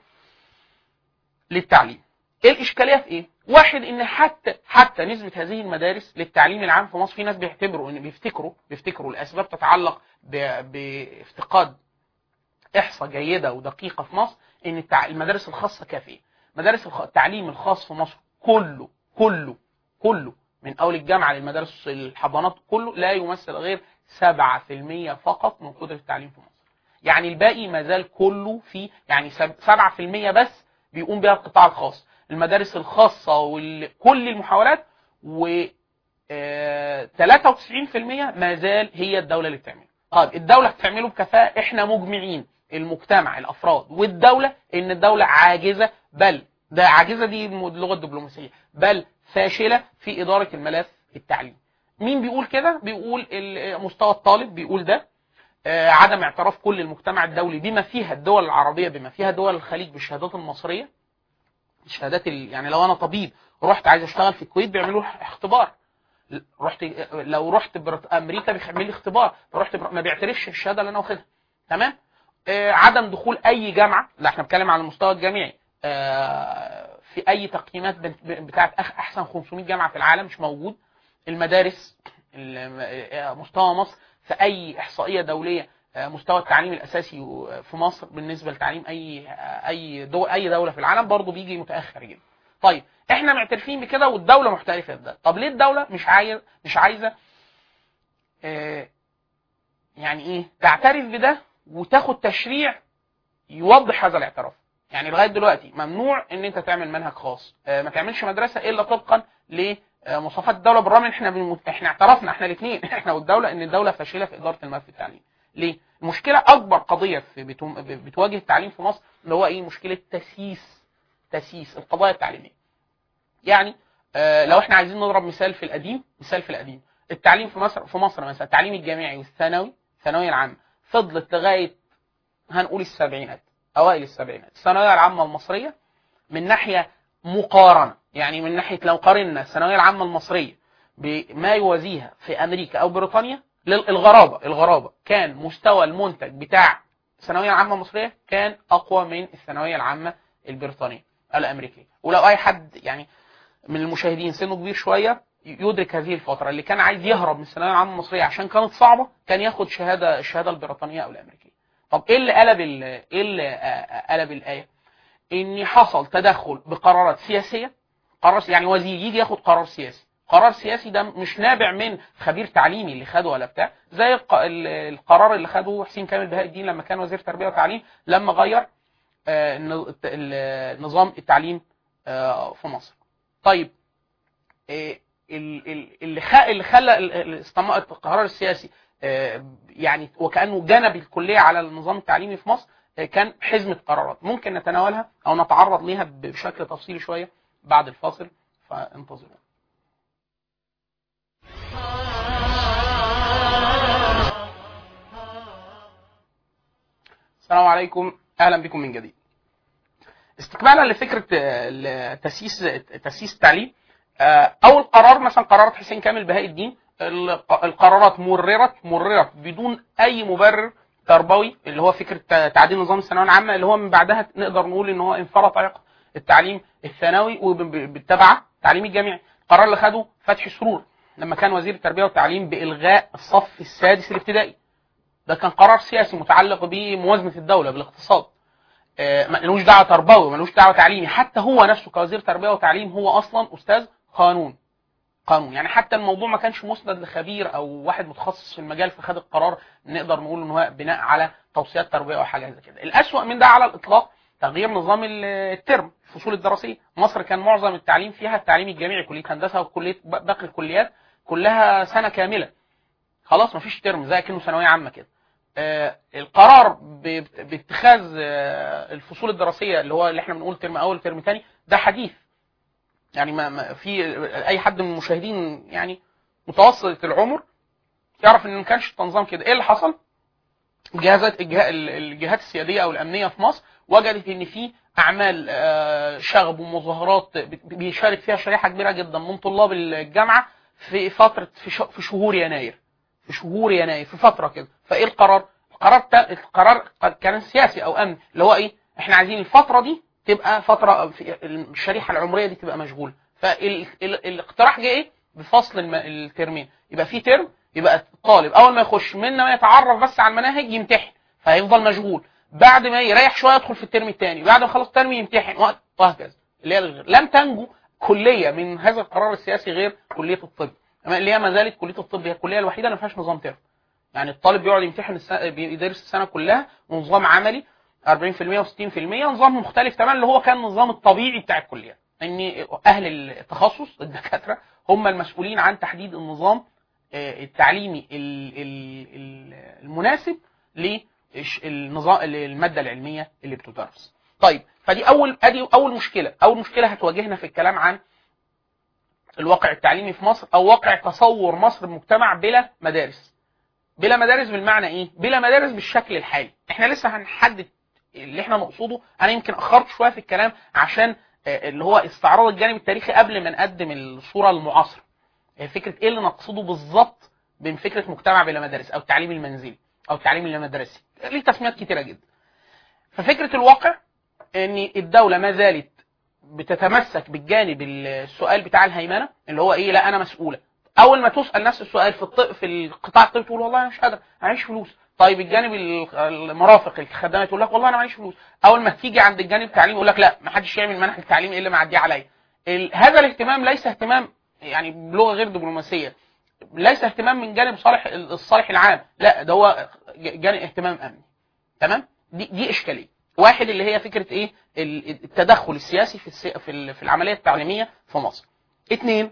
للتعليم ايه الاشكاليه في ايه واحد ان حتى حتى نسبه هذه المدارس للتعليم العام في مصر في ناس بيعتبروا ان بيفتكروا بيفتكروا الاسباب تتعلق ب- بافتقاد احصاء جيده ودقيقه في مصر ان التع... المدارس الخاصه كافيه مدارس الخ... التعليم الخاص في مصر كله كله كله من اول الجامعه للمدارس الحضانات كله لا يمثل غير 7% فقط من قدره التعليم في مصر يعني الباقي ما زال كله في يعني سب- 7% بس بيقوم بها القطاع الخاص المدارس الخاصه وكل المحاولات و آه، 93% ما زال هي الدوله اللي بتعمله طيب الدوله بتعمله بكفاءه احنا مجمعين المجتمع الافراد والدوله ان الدوله عاجزه بل ده عاجزه دي اللغه الدبلوماسيه بل فاشله في اداره الملف التعليمي مين بيقول كده بيقول ال- مستوى الطالب بيقول ده آه، عدم اعتراف كل المجتمع الدولي بما فيها الدول العربيه بما فيها دول الخليج بالشهادات المصريه الشهادات ال... يعني لو انا طبيب رحت عايز اشتغل في الكويت بيعملوا اختبار رحت لو رحت برت... امريكا بيعمل لي اختبار رحت بر... ما بيعترفش الشهاده اللي انا واخدها تمام آه عدم دخول اي جامعه لا احنا بنتكلم على المستوى الجامعي آه في اي تقييمات بنت- بتاعت أخ- احسن 500 جامعه في العالم مش موجود المدارس ال- آه، مستوى مصر في اي احصائيه دوليه آه، مستوى التعليم الاساسي في مصر بالنسبه لتعليم اي آه، اي دول اي دوله في العالم برضه بيجي متاخر جدا طيب احنا معترفين بكده والدوله محترفه بده طب ليه الدوله مش عايز مش عايزه آه، يعني ايه تعترف بده وتاخد تشريع يوضح هذا الاعتراف يعني لغايه دلوقتي ممنوع ان انت تعمل منهج خاص آه، ما تعملش مدرسه الا طبقا لمواصفات الدوله بالرغم ان احنا بنم... احنا اعترفنا احنا الاثنين احنا والدوله ان الدوله فاشله في اداره الملف التعليمي ليه المشكله اكبر قضيه في بتو... بتواجه التعليم في مصر اللي هو ايه مشكله تسييس تسييس القضايا التعليميه يعني آه، لو احنا عايزين نضرب مثال في القديم مثال في القديم التعليم في مصر في مصر مثلا التعليم الجامعي والثانوي الثانويه العامه فضلت لغايه هنقول السبعينات اوائل السبعينات الثانويه العامه المصريه من ناحيه مقارنه يعني من ناحيه لو قارنا الثانويه العامه المصريه بما يوازيها في امريكا او بريطانيا لل- الغرابه الغرابه كان مستوى المنتج بتاع الثانويه العامه المصريه كان اقوى من الثانويه العامه البريطانيه الامريكيه ولو اي حد يعني من المشاهدين سنه كبير شويه يدرك هذه الفتره اللي كان عايز يهرب من الثانويه العامه المصريه عشان كانت صعبه كان ياخد شهاده الشهاده البريطانيه او الامريكيه طب ايه اللي قلب ال- ايه اللي آه، آه، قلب الايه ان حصل تدخل بقرارات سياسيه قرار يعني وزير يجي ياخد قرار سياسي قرار سياسي ده مش نابع من خبير تعليمي اللي خده ولا بتاع زي الق- ال- القرار اللي خده حسين كامل بهاء الدين لما كان وزير تربيه وتعليم لما غير آه، الن- الت- ال- نظام التعليم آه، في مصر طيب آه، ال- ال- اللي خ- اللي خلى ال- ال- استماع القرار السياسي آه، يعني وكانه جنب الكليه على النظام التعليمي في مصر آه، كان حزمه قرارات ممكن نتناولها او نتعرض ليها بشكل تفصيلي شويه بعد الفاصل فانتظروا السلام عليكم اهلا بكم من جديد استكمالا لفكره آه، تاسيس تاسيس التعليم آه، اول قرار مثلا قرارات حسين كامل بهاء الدين الق- القرارات مررت مررت بدون اي مبرر تربوي اللي هو فكره ت- تعديل نظام الثانويه العامه اللي هو من بعدها نقدر نقول ان هو انفرط عقد التعليم الثانوي وبالتبعه التعليم الجامعي القرار اللي خده فتحي سرور لما كان وزير التربيه والتعليم بالغاء الصف السادس الابتدائي ده كان قرار سياسي متعلق بموازنه الدوله بالاقتصاد آه، ملوش دعوه تربوي ملوش دعوه تعليمي حتى هو نفسه كوزير تربيه وتعليم هو اصلا استاذ قانون قانون يعني حتى الموضوع ما كانش مسند لخبير او واحد متخصص في المجال فخد القرار نقدر نقول ان هو بناء على توصيات تربيه او حاجه زي كده الاسوأ من ده على الاطلاق تغيير نظام ال- الترم الفصول الدراسيه مصر كان معظم التعليم فيها التعليم الجامعي كليه هندسه وكليه ب- باقي الكليات كلها سنه كامله خلاص مفيش ترم زي كأنه ثانويه عامه كده آه، القرار ب- باتخاذ آه، الفصول الدراسيه اللي هو اللي احنا بنقول ترم اول ترم ثاني ده حديث يعني ما ما في اي حد من المشاهدين يعني متوسط العمر يعرف ان ما كانش التنظيم كده ايه اللي حصل جهازات الجه- الجهات السياديه او الامنيه في مصر وجدت ان في اعمال آه، شغب ومظاهرات بت- بيشارك فيها شريحه كبيره جدا من طلاب الجامعه في فتره في ش- في شهور يناير في شهور يناير في فتره كده فايه القرار القرار تا- القرار قد كان سياسي او امن اللي هو ايه احنا عايزين الفتره دي تبقى فتره في الشريحه العمريه دي تبقى مشغوله فالاقتراح جه ايه بفصل الم- الترمين يبقى في ترم يبقى الطالب اول ما يخش من ما يتعرف بس على المناهج يمتحن فهيفضل مشغول بعد ما يريح شويه يدخل في الترم الثاني بعد ما يخلص الترم يمتحن وهك- وهكذا اللي هي الغير. لم تنجو كليه من هذا القرار السياسي غير كليه الطب اللي هي ما زالت كليه الطب هي الكليه الوحيده اللي ما فيهاش نظام ترم يعني الطالب بيقعد يمتحن السنة بيدرس السنه كلها ونظام عملي 40% و60% نظام مختلف تماما اللي هو كان النظام الطبيعي بتاع الكليه ان اهل التخصص الدكاتره هم المسؤولين عن تحديد النظام آه، التعليمي ال- ال- ال- المناسب للنظام الماده العلميه اللي بتدرس. طيب فدي اول ادي اول مشكله، اول مشكله هتواجهنا في الكلام عن الواقع التعليمي في مصر او واقع تصور مصر مجتمع بلا مدارس. بلا مدارس بالمعنى ايه؟ بلا مدارس بالشكل الحالي. احنا لسه هنحدد اللي احنا نقصده، انا يمكن اخرت شويه في الكلام عشان آه، اللي هو استعراض الجانب التاريخي قبل ما نقدم الصوره المعاصره. هي فكره ايه اللي نقصده بالظبط من فكره مجتمع بلا مدارس او التعليم المنزلي او التعليم اللامدرسي ليه تسميات كتيره جدا ففكره الواقع ان الدوله ما زالت بتتمسك بالجانب السؤال بتاع الهيمنه اللي هو ايه لا انا مسؤوله اول ما تسال نفس السؤال في الطب في القطاع الطبي تقول والله انا مش قادر معيش فلوس طيب الجانب ال- المرافق الخدمات يقول لك والله انا معيش فلوس اول ما تيجي عند الجانب التعليمي يقول لك لا ما حدش يعمل منهج التعليم الا معديه عليا ال- هذا الاهتمام ليس اهتمام يعني بلغه غير دبلوماسيه ليس اهتمام من جانب صالح الصالح العام لا ده هو ج- جانب اهتمام امني تمام دي دي اشكاليه واحد اللي هي فكره ايه ال- التدخل السياسي في السي... في, ال... في العمليه التعليميه في مصر اثنين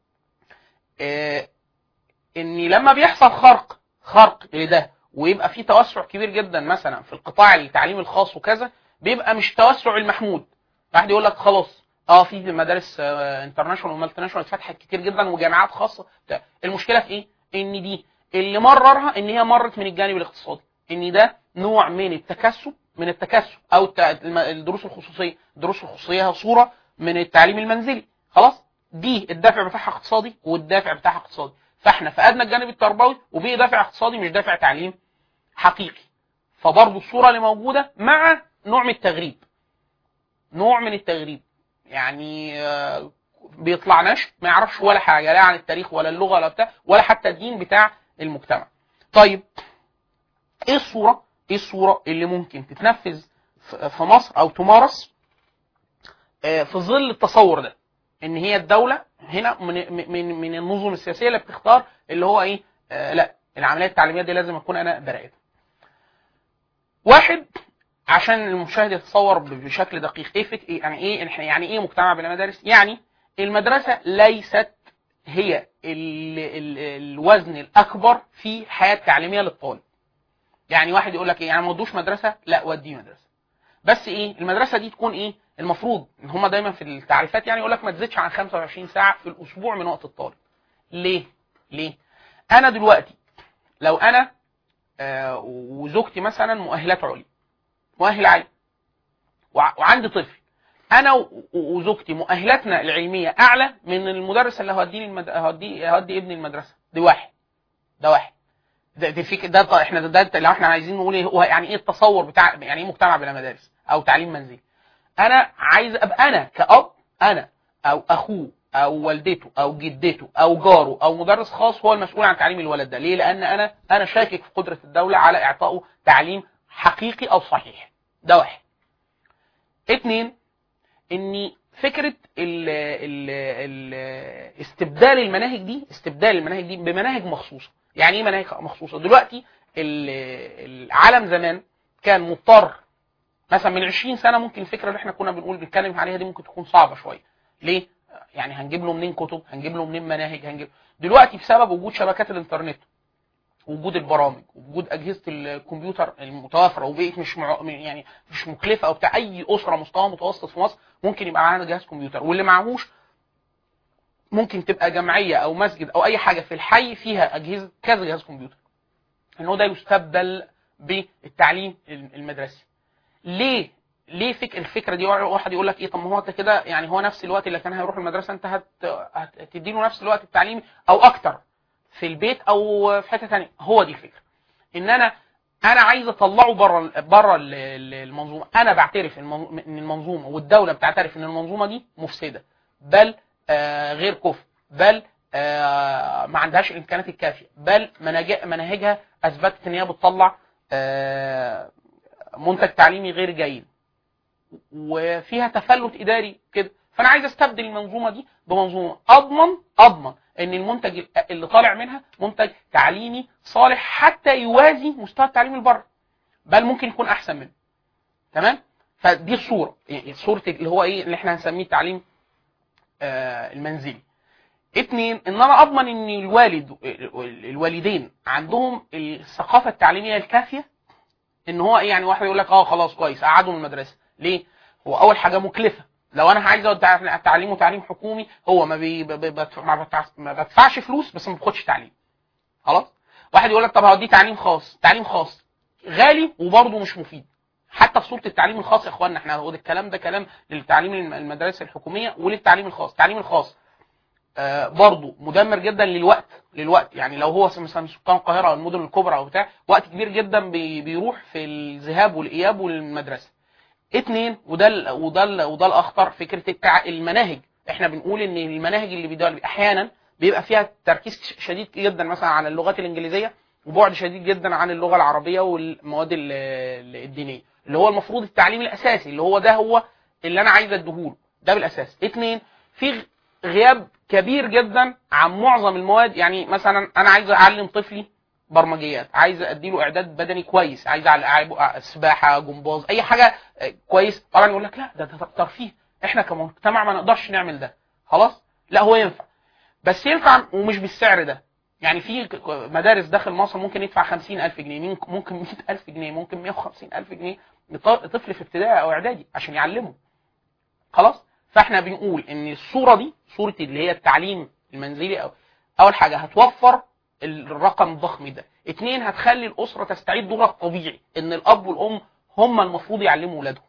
آه ان لما بيحصل خرق خرق لده ويبقى في توسع كبير جدا مثلا في القطاع التعليمي الخاص وكذا بيبقى مش توسع المحمود واحد يقول لك خلاص اه في مدارس انترناشونال ومالتي ناشونال اتفتحت كتير جدا وجامعات خاصه بتاع. المشكله في ايه؟ ان دي اللي مررها ان هي مرت من الجانب الاقتصادي ان ده نوع من التكسب من التكسب او الت- الم- الدروس الخصوصيه الدروس الخصوصيه صوره من التعليم المنزلي خلاص دي الدافع بتاعها اقتصادي والدافع بتاعها اقتصادي فاحنا فقدنا الجانب التربوي وبقي دافع اقتصادي مش دافع تعليم حقيقي فبرضه الصوره اللي موجوده مع نوع من التغريب نوع من التغريب يعني آه، بيطلعناش ما يعرفش ولا حاجه لا عن التاريخ ولا اللغه ولا بتاع ولا حتى الدين بتاع المجتمع طيب ايه الصوره ايه الصوره اللي ممكن تتنفذ في في مصر او تمارس آه، في ظل التصور ده ان هي الدوله هنا من من من النظم السياسيه اللي بتختار اللي هو ايه آه لا العمليه التعليميه دي لازم اكون انا براءتها واحد عشان المشاهد يتصور ب- بشكل دقيق ايه فك... إيه يعني ايه إحنا- يعني ايه مجتمع بلا مدارس يعني المدرسه ليست هي ال... ال... الوزن الاكبر في الحياه التعليميه للطالب يعني واحد يقول لك ايه يعني ما ودوش مدرسه لا وديه مدرسه بس ايه المدرسه دي تكون ايه المفروض ان هم دايما في التعريفات يعني يقول لك ما تزيدش عن 25 ساعه في الاسبوع من وقت الطالب ليه ليه انا دلوقتي لو انا آه وزوجتي مثلا مؤهلات عليا مؤهل عالي وع- وعندي طفل انا و- و- وزوجتي مؤهلاتنا العلميه اعلى من المدرس اللي هوديه المد... هودي هودي ابني المدرسه دي واحد ده واحد ده ده فيك ده ط- احنا ده, ده لو احنا عايزين نقول ايه هو يعني ايه التصور بتاع يعني ايه مجتمع بلا مدارس او تعليم منزلي انا عايز ابقى انا كأب انا او اخوه او والدته او جدته او جاره او مدرس خاص هو المسؤول عن تعليم الولد ده ليه لان انا انا شاكك في قدره الدوله على اعطائه تعليم حقيقي او صحيح ده واحد اتنين ان فكره ال ال ال استبدال المناهج دي استبدال المناهج دي بمناهج مخصوصه يعني ايه مناهج مخصوصه دلوقتي ال- العالم زمان كان مضطر مثلا من 20 سنه ممكن الفكره اللي احنا كنا بنقول بنتكلم عليها دي ممكن تكون صعبه شويه ليه يعني هنجيب له منين كتب هنجيب له منين مناهج هنجيب دلوقتي بسبب وجود شبكات الانترنت وجود البرامج وجود اجهزه الكمبيوتر المتوافره وبقت مش مع... يعني مش مكلفه او بتاع اي اسره مستوى متوسط في مصر ممكن يبقى معاها جهاز كمبيوتر واللي معهوش ممكن تبقى جمعيه او مسجد او اي حاجه في الحي فيها اجهزه كذا جهاز كمبيوتر ان هو ده يستبدل بالتعليم المدرسي ليه ليه فك الفكره دي واحد يقول لك ايه طب ما هو انت كده يعني هو نفس الوقت اللي كان هيروح المدرسه انت هت... هتدي له نفس الوقت التعليمي او اكتر في البيت او في حته ثانيه هو دي الفكره ان انا انا عايز اطلعه بره بره المنظومه انا بعترف ان المنظومه والدوله بتعترف ان المنظومه دي مفسده بل آه غير كفء بل آه ما عندهاش الامكانيات الكافيه بل مناهج- مناهجها اثبتت ان هي بتطلع آه منتج تعليمي غير جيد وفيها تفلت اداري كده فانا عايز استبدل المنظومه دي بمنظومه اضمن اضمن ان المنتج اللي طالع منها منتج تعليمي صالح حتى يوازي مستوى التعليم البر بل ممكن يكون احسن منه تمام فدي الصوره يعني صوره اللي هو ايه اللي احنا هنسميه التعليم آه المنزلي اتنين ان انا اضمن ان الوالد الوالدين عندهم الثقافه التعليميه الكافيه ان هو ايه يعني واحد يقول لك اه خلاص كويس قعدوا من المدرسه ليه هو اول حاجه مكلفه لو انا عايز تعليمه تعليم حكومي هو ما بي ما, بدفع ما بدفعش فلوس بس ما باخدش تعليم خلاص واحد يقول لك طب هوديه تعليم خاص تعليم خاص غالي وبرضه مش مفيد حتى في صوره التعليم الخاص يا اخوانا احنا هنقول الكلام ده كلام للتعليم المدارس الحكوميه وللتعليم الخاص التعليم الخاص آه برضه مدمر جدا للوقت للوقت يعني لو هو مثلا سكان القاهره او المدن الكبرى او بتاع وقت كبير جدا بي بيروح في الذهاب والاياب والمدرسه اتنين وده ال وده ال وده الاخطر فكره التع... المناهج احنا بنقول ان المناهج اللي بيدوها احيانا بيبقى فيها تركيز شديد جدا مثلا على اللغات الانجليزيه وبعد شديد جدا عن اللغه العربيه والمواد الدينيه اللي هو المفروض التعليم الاساسي اللي هو ده هو اللي انا عايز اديهوله ده بالاساس اتنين في غياب كبير جدا عن معظم المواد يعني مثلا انا عايز اعلم طفلي برمجيات عايز اديله اعداد بدني كويس عايز العب سباحه جمباز اي حاجه كويس طبعا يقول لك لا ده ترفيه احنا كمجتمع ما نقدرش نعمل ده خلاص لا هو ينفع بس ينفع ومش بالسعر ده يعني في مدارس داخل مصر ممكن يدفع 50000 جنيه ممكن 100000 جنيه ممكن 150000 جنيه طفل في ابتدائي او اعدادي عشان يعلمه خلاص فاحنا بنقول ان الصوره دي صوره اللي هي التعليم المنزلي أو اول حاجه هتوفر الرقم الضخم ده اتنين هتخلي الاسره تستعيد دورها الطبيعي ان الاب والام هم المفروض يعلموا اولادهم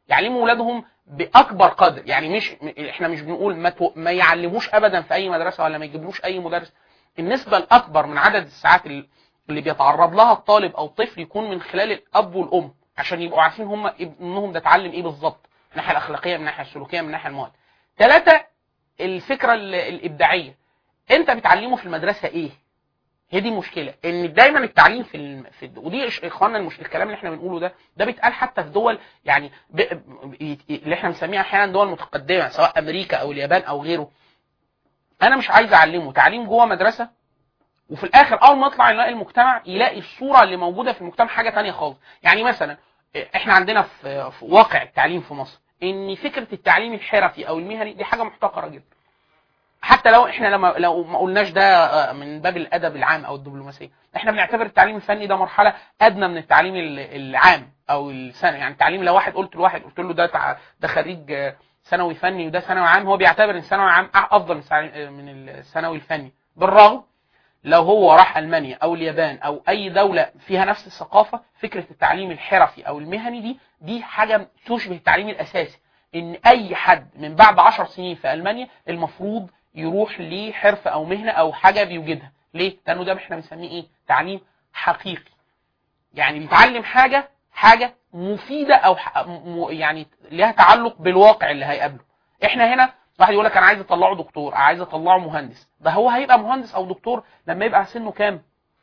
يعلموا اولادهم باكبر قدر يعني مش م- احنا مش بنقول ما, تو... ما يعلموش ابدا في اي مدرسه ولا ما يجيبلوش اي مدرس النسبه الاكبر من عدد الساعات اللي اللي بيتعرض لها الطالب او الطفل يكون من خلال الاب والام عشان يبقوا عارفين هم ابنهم ده اتعلم ايه بالظبط من الناحيه الاخلاقيه من الناحيه السلوكيه من الناحيه المواد ثلاثه الفكره ال- الابداعيه انت بتعلمه في المدرسه ايه هي دي المشكله ان دايما التعليم في الم... في الد... ودي إش- اخواننا المش... الكلام اللي احنا بنقوله ده ده بيتقال حتى في دول يعني ب... ب... اللي احنا بنسميها احيانا دول متقدمه سواء امريكا او اليابان او غيره انا مش عايز اعلمه تعليم جوه مدرسه وفي الاخر اول ما يطلع يلاقي المجتمع يلاقي الصوره اللي موجوده في المجتمع حاجه تانية خالص يعني مثلا احنا عندنا في, في واقع التعليم في مصر ان فكره التعليم الحرفي او المهني دي حاجه محتقره جدا حتى لو احنا لما لو ما قلناش ده آه، من باب الادب العام او الدبلوماسيه احنا بنعتبر التعليم الفني ده مرحله ادنى من التعليم ال- العام او السنه يعني التعليم لو واحد قلت لواحد قلت له ده تع- ده خريج آه، ثانوي فني وده ثانوي عام هو بيعتبر ان ثانوي عام أح- افضل من الثانوي- آه، من الثانوي الفني بالرغم لو هو راح المانيا او اليابان او اي دوله فيها نفس الثقافه فكره التعليم الحرفي او المهني دي دي حاجه تشبه التعليم الاساسي ان اي حد من بعد عشر سنين في المانيا المفروض يروح لحرفه او مهنه او حاجه بيوجدها ليه لانه ده احنا بنسميه ايه تعليم حقيقي يعني بيتعلم حاجه حاجه مفيده او ح- م- يعني لها تعلق بالواقع اللي هيقابله احنا هنا واحد يقول لك انا عايز اطلعه دكتور عايز اطلعه مهندس ده هو هيبقى مهندس او دكتور لما يبقى سنه كام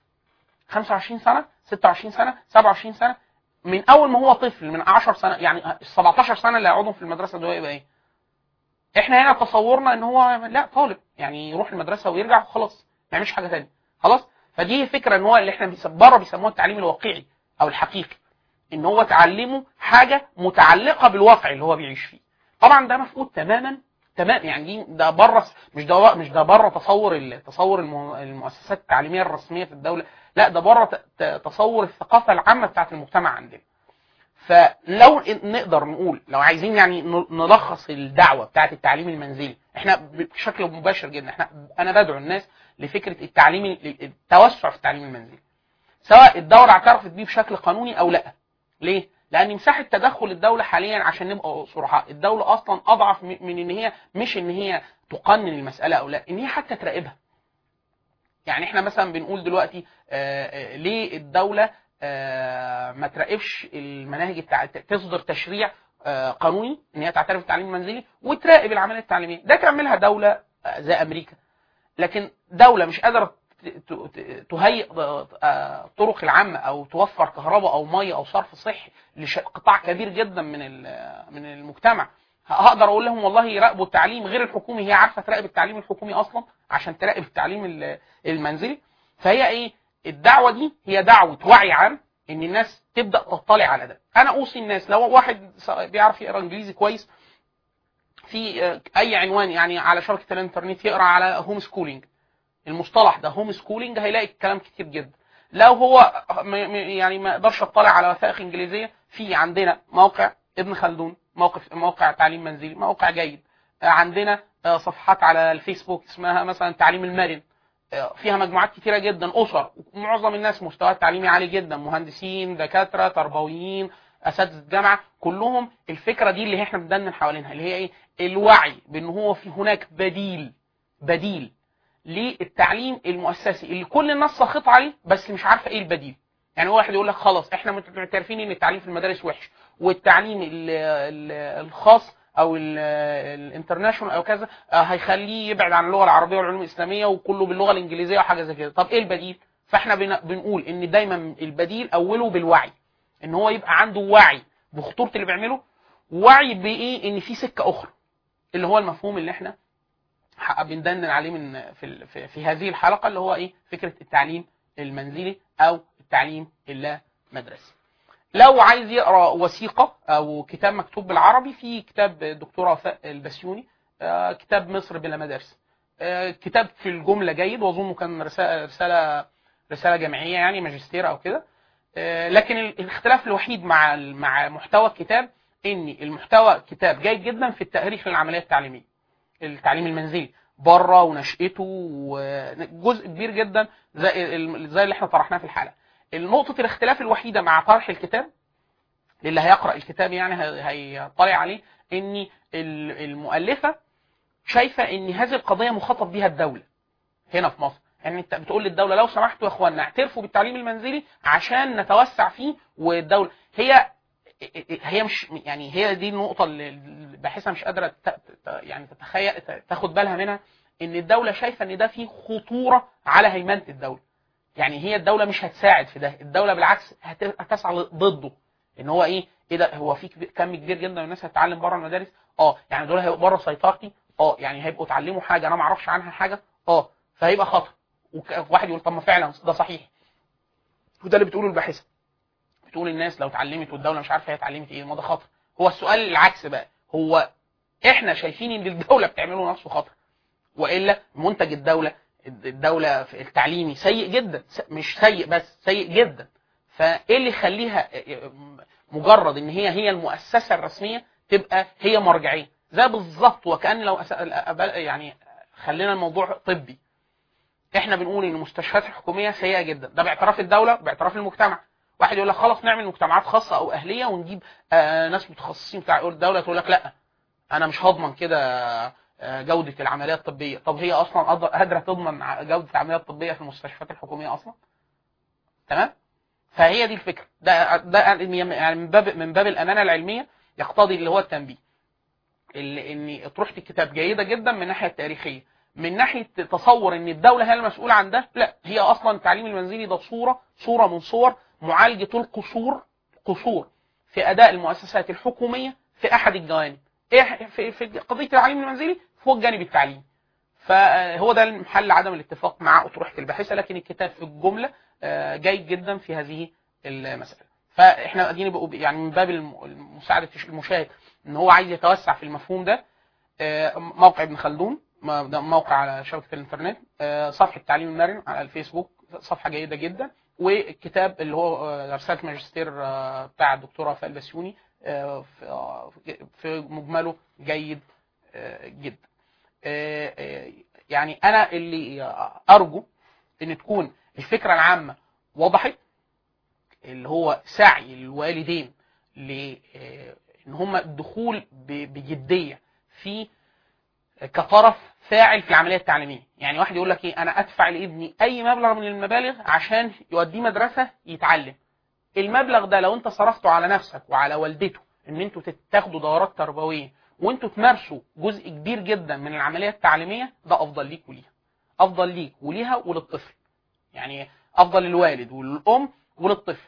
25 سنه 26 سنه 27 سنه من اول ما هو طفل من 10 سنه يعني ال 17 سنه اللي هيقعدهم في المدرسه دول يبقى ايه احنا هنا تصورنا ان هو لا طالب يعني يروح المدرسه ويرجع وخلاص ما يعملش حاجه تانية خلاص فدي فكره ان هو اللي احنا بيس- بره بيسموها التعليم الواقعي او الحقيقي ان هو تعلمه حاجه متعلقه بالواقع اللي هو بيعيش فيه طبعا ده مفقود تماما تمام يعني دي ده بره مش ده مش ده بره تصور ال- تصور المو- المؤسسات التعليميه الرسميه في الدوله لا ده بره ت- ت- تصور الثقافه العامه بتاعت المجتمع عندنا فلو إن- نقدر نقول لو عايزين يعني ن- نلخص الدعوه بتاعت التعليم المنزلي احنا بشكل مباشر جدا احنا انا بدعو الناس لفكره التعليم ال- التوسع في التعليم المنزلي سواء الدوله اعترفت بيه بشكل قانوني او لا ليه لان مساحه تدخل الدوله حاليا عشان نبقى صراحه الدوله اصلا اضعف م- من ان هي مش ان هي تقنن المساله او لا ان هي حتى تراقبها يعني احنا مثلا بنقول دلوقتي آه، آه، ليه الدوله آه، ما تراقبش المناهج التع... تصدر تشريع آه، قانوني ان هي تعترف بالتعليم المنزلي وتراقب العمليه التعليميه ده تعملها دوله آه، زي امريكا لكن دوله مش قادره ت- ت- تهيئ آه، طرق العامه او توفر كهرباء او ميه او صرف صحي لقطاع كبير جدا من ال- من المجتمع هقدر اقول لهم والله يراقبوا التعليم غير الحكومي هي عارفه تراقب التعليم الحكومي اصلا عشان تراقب التعليم ال- المنزلي فهي ايه الدعوه دي هي دعوه وعي عام ان الناس تبدا تطلع على ده انا اوصي الناس لو واحد س- بيعرف يقرا انجليزي كويس في آه، اي عنوان يعني على شبكه الانترنت يقرا على هوم سكولينج المصطلح ده هوم سكولينج هيلاقي كلام كتير جدا لو هو م- م- يعني ما يقدرش يطلع على وثائق انجليزيه في عندنا موقع ابن خلدون موقف موقع تعليم منزلي موقع جيد آه، عندنا آه، صفحات على الفيسبوك اسمها مثلا تعليم المرن آه، فيها مجموعات كتيره جدا اسر معظم الناس مستوى تعليمي عالي جدا مهندسين دكاتره تربويين اساتذه جامعه كلهم الفكره دي اللي احنا بندندن حوالينها اللي هي ايه الوعي بان هو في هناك بديل بديل للتعليم المؤسسي اللي كل الناس ساخط عليه بس مش عارفه ايه البديل يعني هو واحد يقول لك خلاص احنا مت- معترفين ان التعليم في المدارس وحش والتعليم ال- ال- الخاص او ال- الانترناشونال او كذا آه، هيخليه يبعد عن اللغه العربيه والعلوم الاسلاميه وكله باللغه الانجليزيه وحاجه زي كده طب ايه البديل فاحنا بن- بنقول ان دايما البديل اوله بالوعي ان هو يبقى عنده وعي بخطوره اللي بيعمله وعي بايه ان في سكه اخرى اللي هو المفهوم اللي احنا ح- بندندن عليه من في, ال- في, في هذه الحلقه اللي هو ايه فكره التعليم المنزلي او التعليم اللا مدرسي لو عايز يقرا وثيقه او كتاب مكتوب بالعربي في كتاب الدكتوره وفاء البسيوني آه، كتاب مصر بلا مدارس آه، كتاب في الجمله جيد واظنه كان رساله رساله رساله جامعيه يعني ماجستير او كده آه، لكن ال- الاختلاف الوحيد مع ال- مع محتوى الكتاب ان المحتوى كتاب جيد جدا في التاريخ للعمليه التعليميه التعليم المنزلي بره ونشأته وجزء كبير جدا زي ال- زي اللي احنا طرحناه في الحلقه. نقطة الاختلاف الوحيدة مع طرح الكتاب للي هيقرا الكتاب يعني هي- هيطلع عليه ان ال- المؤلفه شايفه ان هذه القضيه مخاطب بها الدوله هنا في مصر يعني انت بتقول للدوله لو سمحتوا يا اخوانا اعترفوا بالتعليم المنزلي عشان نتوسع فيه والدوله هي هي مش يعني هي دي النقطه اللي الباحثه مش قادره ت- ت- يعني تتخيل ت- تاخد بالها منها ان الدوله شايفه ان ده فيه خطوره على هيمنه الدوله يعني هي الدوله مش هتساعد في ده الدوله بالعكس هت- هتسعى ضده ان هو ايه ايه ده هو في كبير- كم كبير جدا من الناس هتتعلم بره المدارس اه يعني دول هيبقوا بره سيطرتي اه يعني هيبقوا اتعلموا حاجه انا ما اعرفش عنها حاجه اه فهيبقى خطر وواحد يقول طب ما فعلا ده صحيح وده اللي بتقوله الباحثه بتقول الناس لو اتعلمت والدوله مش عارفه هي اتعلمت ايه ما ده خطر هو السؤال العكس بقى هو احنا شايفين ان الدوله بتعمله نفسه خطر والا منتج الدوله الدوله في التعليمي سيء جدا س- مش سيء بس سيء جدا فايه اللي يخليها مجرد ان هي هي المؤسسه الرسميه تبقى هي مرجعيه زي بالظبط وكان لو أس... يعني خلينا الموضوع طبي احنا بنقول ان المستشفيات الحكوميه سيئه جدا ده باعتراف الدوله باعتراف المجتمع واحد يقول لك خلاص نعمل مجتمعات خاصه او اهليه ونجيب آه ناس متخصصين بتاع يقول الدوله تقول لك لا انا مش هضمن كده آه، جوده العمليات الطبيه طب هي اصلا قادرة- قادره تضمن ع- جوده العمليات الطبيه في المستشفيات الحكوميه اصلا تمام فهي دي الفكره ده ده يعني من باب من باب الامانه العلميه يقتضي اللي هو التنبيه اللي ان اطروحه الكتاب جيده جدا من الناحيه التاريخيه من ناحيه تصور ان الدوله هي المسؤوله عن ده لا هي اصلا التعليم المنزلي ده صوره صوره من صور معالجه القصور قصور في اداء المؤسسات الحكوميه في احد الجوانب ايه في, في قضيه التعليم المنزلي فوق الجانب التعليمي فهو ده محل عدم الاتفاق مع اطروحه الباحثه لكن الكتاب في الجمله آه، جيد جدا في هذه المساله فاحنا اديني بقوا- يعني من باب الم- مساعده المشاهد ان هو عايز يتوسع في المفهوم ده آه، موقع ابن خلدون م- ده موقع على شبكه الانترنت آه، صفحه تعليم المرن على الفيسبوك صفحه جيده جدا والكتاب اللي هو آه، رساله ماجستير آه، بتاع الدكتوره وفاء البسيوني آه، في- آه، في مجمله جيد آه، جدا آه، آه، يعني انا اللي ارجو ان تكون الفكره العامه وضحت اللي هو سعي الوالدين ل آه، ان هم الدخول ب- بجديه في كطرف فاعل في العمليه التعليميه يعني واحد يقول لك ايه انا ادفع لابني اي مبلغ من المبالغ عشان يوديه مدرسه يتعلم المبلغ ده لو انت صرفته على نفسك وعلى والدته ان انتوا تت- تاخدوا دورات تربويه وانتوا تمارسوا جزء كبير جدا من العمليه التعليميه ده افضل ليك وليها افضل ليك وليها وللطفل يعني افضل للوالد وللام وللطفل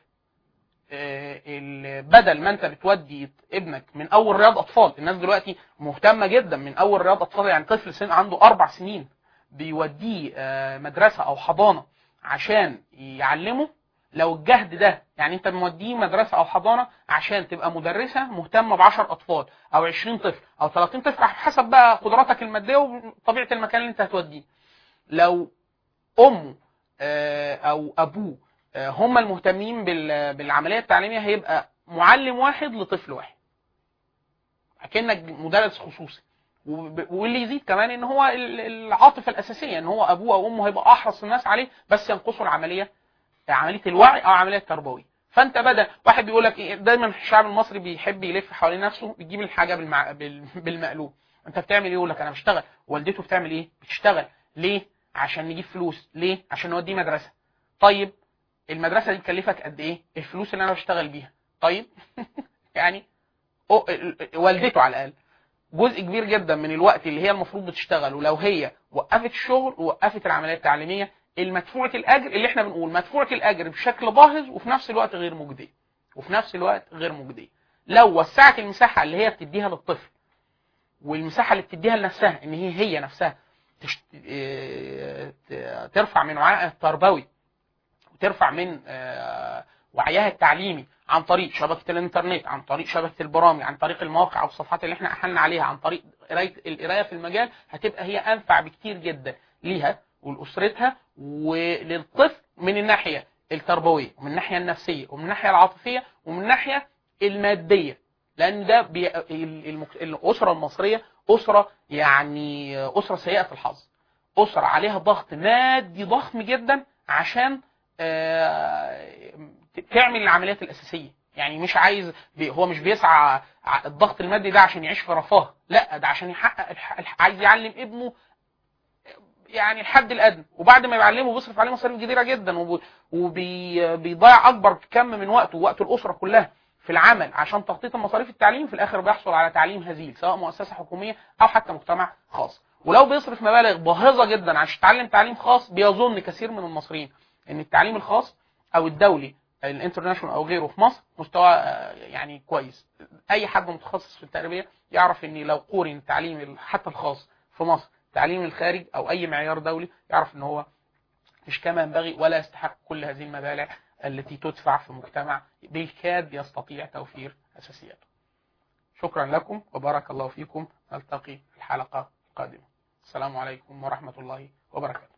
آه، ال- بدل ما انت بتودي ابنك من اول رياض اطفال الناس دلوقتي مهتمه جدا من اول رياض اطفال يعني طفل سن عنده اربع سنين بيوديه آه، مدرسه او حضانه عشان يعلمه لو الجهد ده يعني انت موديه مدرسه او حضانه عشان تبقى مدرسه مهتمه ب 10 اطفال او 20 طفل او 30 طفل حسب بقى قدراتك الماديه وطبيعه المكان اللي انت هتوديه لو امه آه، او ابوه آه، هم المهتمين بال- بالعمليه التعليميه هيبقى معلم واحد لطفل واحد اكنك مدرس خصوصي وب- واللي يزيد كمان ان هو ال- العاطفه الاساسيه ان هو ابوه او امه هيبقى احرص الناس عليه بس ينقصوا العمليه عمليه الوعي او عمليه التربويه فانت بدل واحد بيقول لك إيه، دايما الشعب المصري بيحب يلف حوالين نفسه بيجيب الحاجه بالمع... بال... بالمقلوب انت بتعمل ايه يقول لك انا بشتغل والدته بتعمل ايه بتشتغل ليه عشان نجيب فلوس ليه عشان نوديه مدرسه طيب المدرسه دي تكلفك قد ايه الفلوس اللي انا بشتغل بيها طيب يعني أو- ال- ال- والدته على الاقل جزء كبير جدا من الوقت اللي هي المفروض بتشتغل ولو هي وقفت الشغل ووقفت العمليه التعليميه المدفوعه الاجر اللي احنا بنقول مدفوعه الاجر بشكل باهظ وفي نفس الوقت غير مجديه وفي نفس الوقت غير مجديه لو وسعت المساحه اللي هي بتديها للطفل والمساحه اللي بتديها لنفسها ان هي هي نفسها تشت... اه، ت- ترفع من وعائها التربوي وترفع من آه، وعيها التعليمي عن طريق شبكه الانترنت عن طريق شبكه البرامج عن طريق المواقع او الصفحات اللي احنا احلنا عليها عن طريق قرايه القرايه في المجال هتبقى هي انفع بكتير جدا ليها ولاسرتها وللطفل من الناحيه التربويه ومن الناحيه النفسيه ومن الناحيه العاطفيه ومن الناحيه الماديه لان ده بي... ال- المك... الاسره المصريه اسره يعني اسره سيئه الحظ اسره عليها ضغط مادي ضخم جدا عشان آه، تعمل العمليات الاساسيه يعني مش عايز بي هو مش بيسعى ع- الضغط المادي ده عشان يعيش في رفاه لا ده عشان يحقق الح- الح- عايز يعلم ابنه يعني الحد الادنى وبعد ما يعلمه بيصرف عليه مصاريف كبيره جدا وبيضيع اكبر كم من وقته ووقت الاسره كلها في العمل عشان تغطيه المصاريف التعليم في الاخر بيحصل على تعليم هزيل سواء مؤسسه حكوميه او حتى مجتمع خاص ولو بيصرف مبالغ باهظه جدا عشان يتعلم تعليم خاص بيظن كثير من المصريين ان التعليم الخاص او الدولي الانترناشونال او غيره في مصر مستوى آه، يعني كويس اي حد متخصص في التربيه يعرف ان لو قورن التعليم ال- حتى الخاص في مصر تعليم الخارج او اي معيار دولي يعرف ان هو مش كما ينبغي ولا يستحق كل هذه المبالغ التي تدفع في مجتمع بالكاد يستطيع توفير اساسياته. شكرا لكم وبارك الله فيكم نلتقي في الحلقه القادمه. السلام عليكم ورحمه الله وبركاته.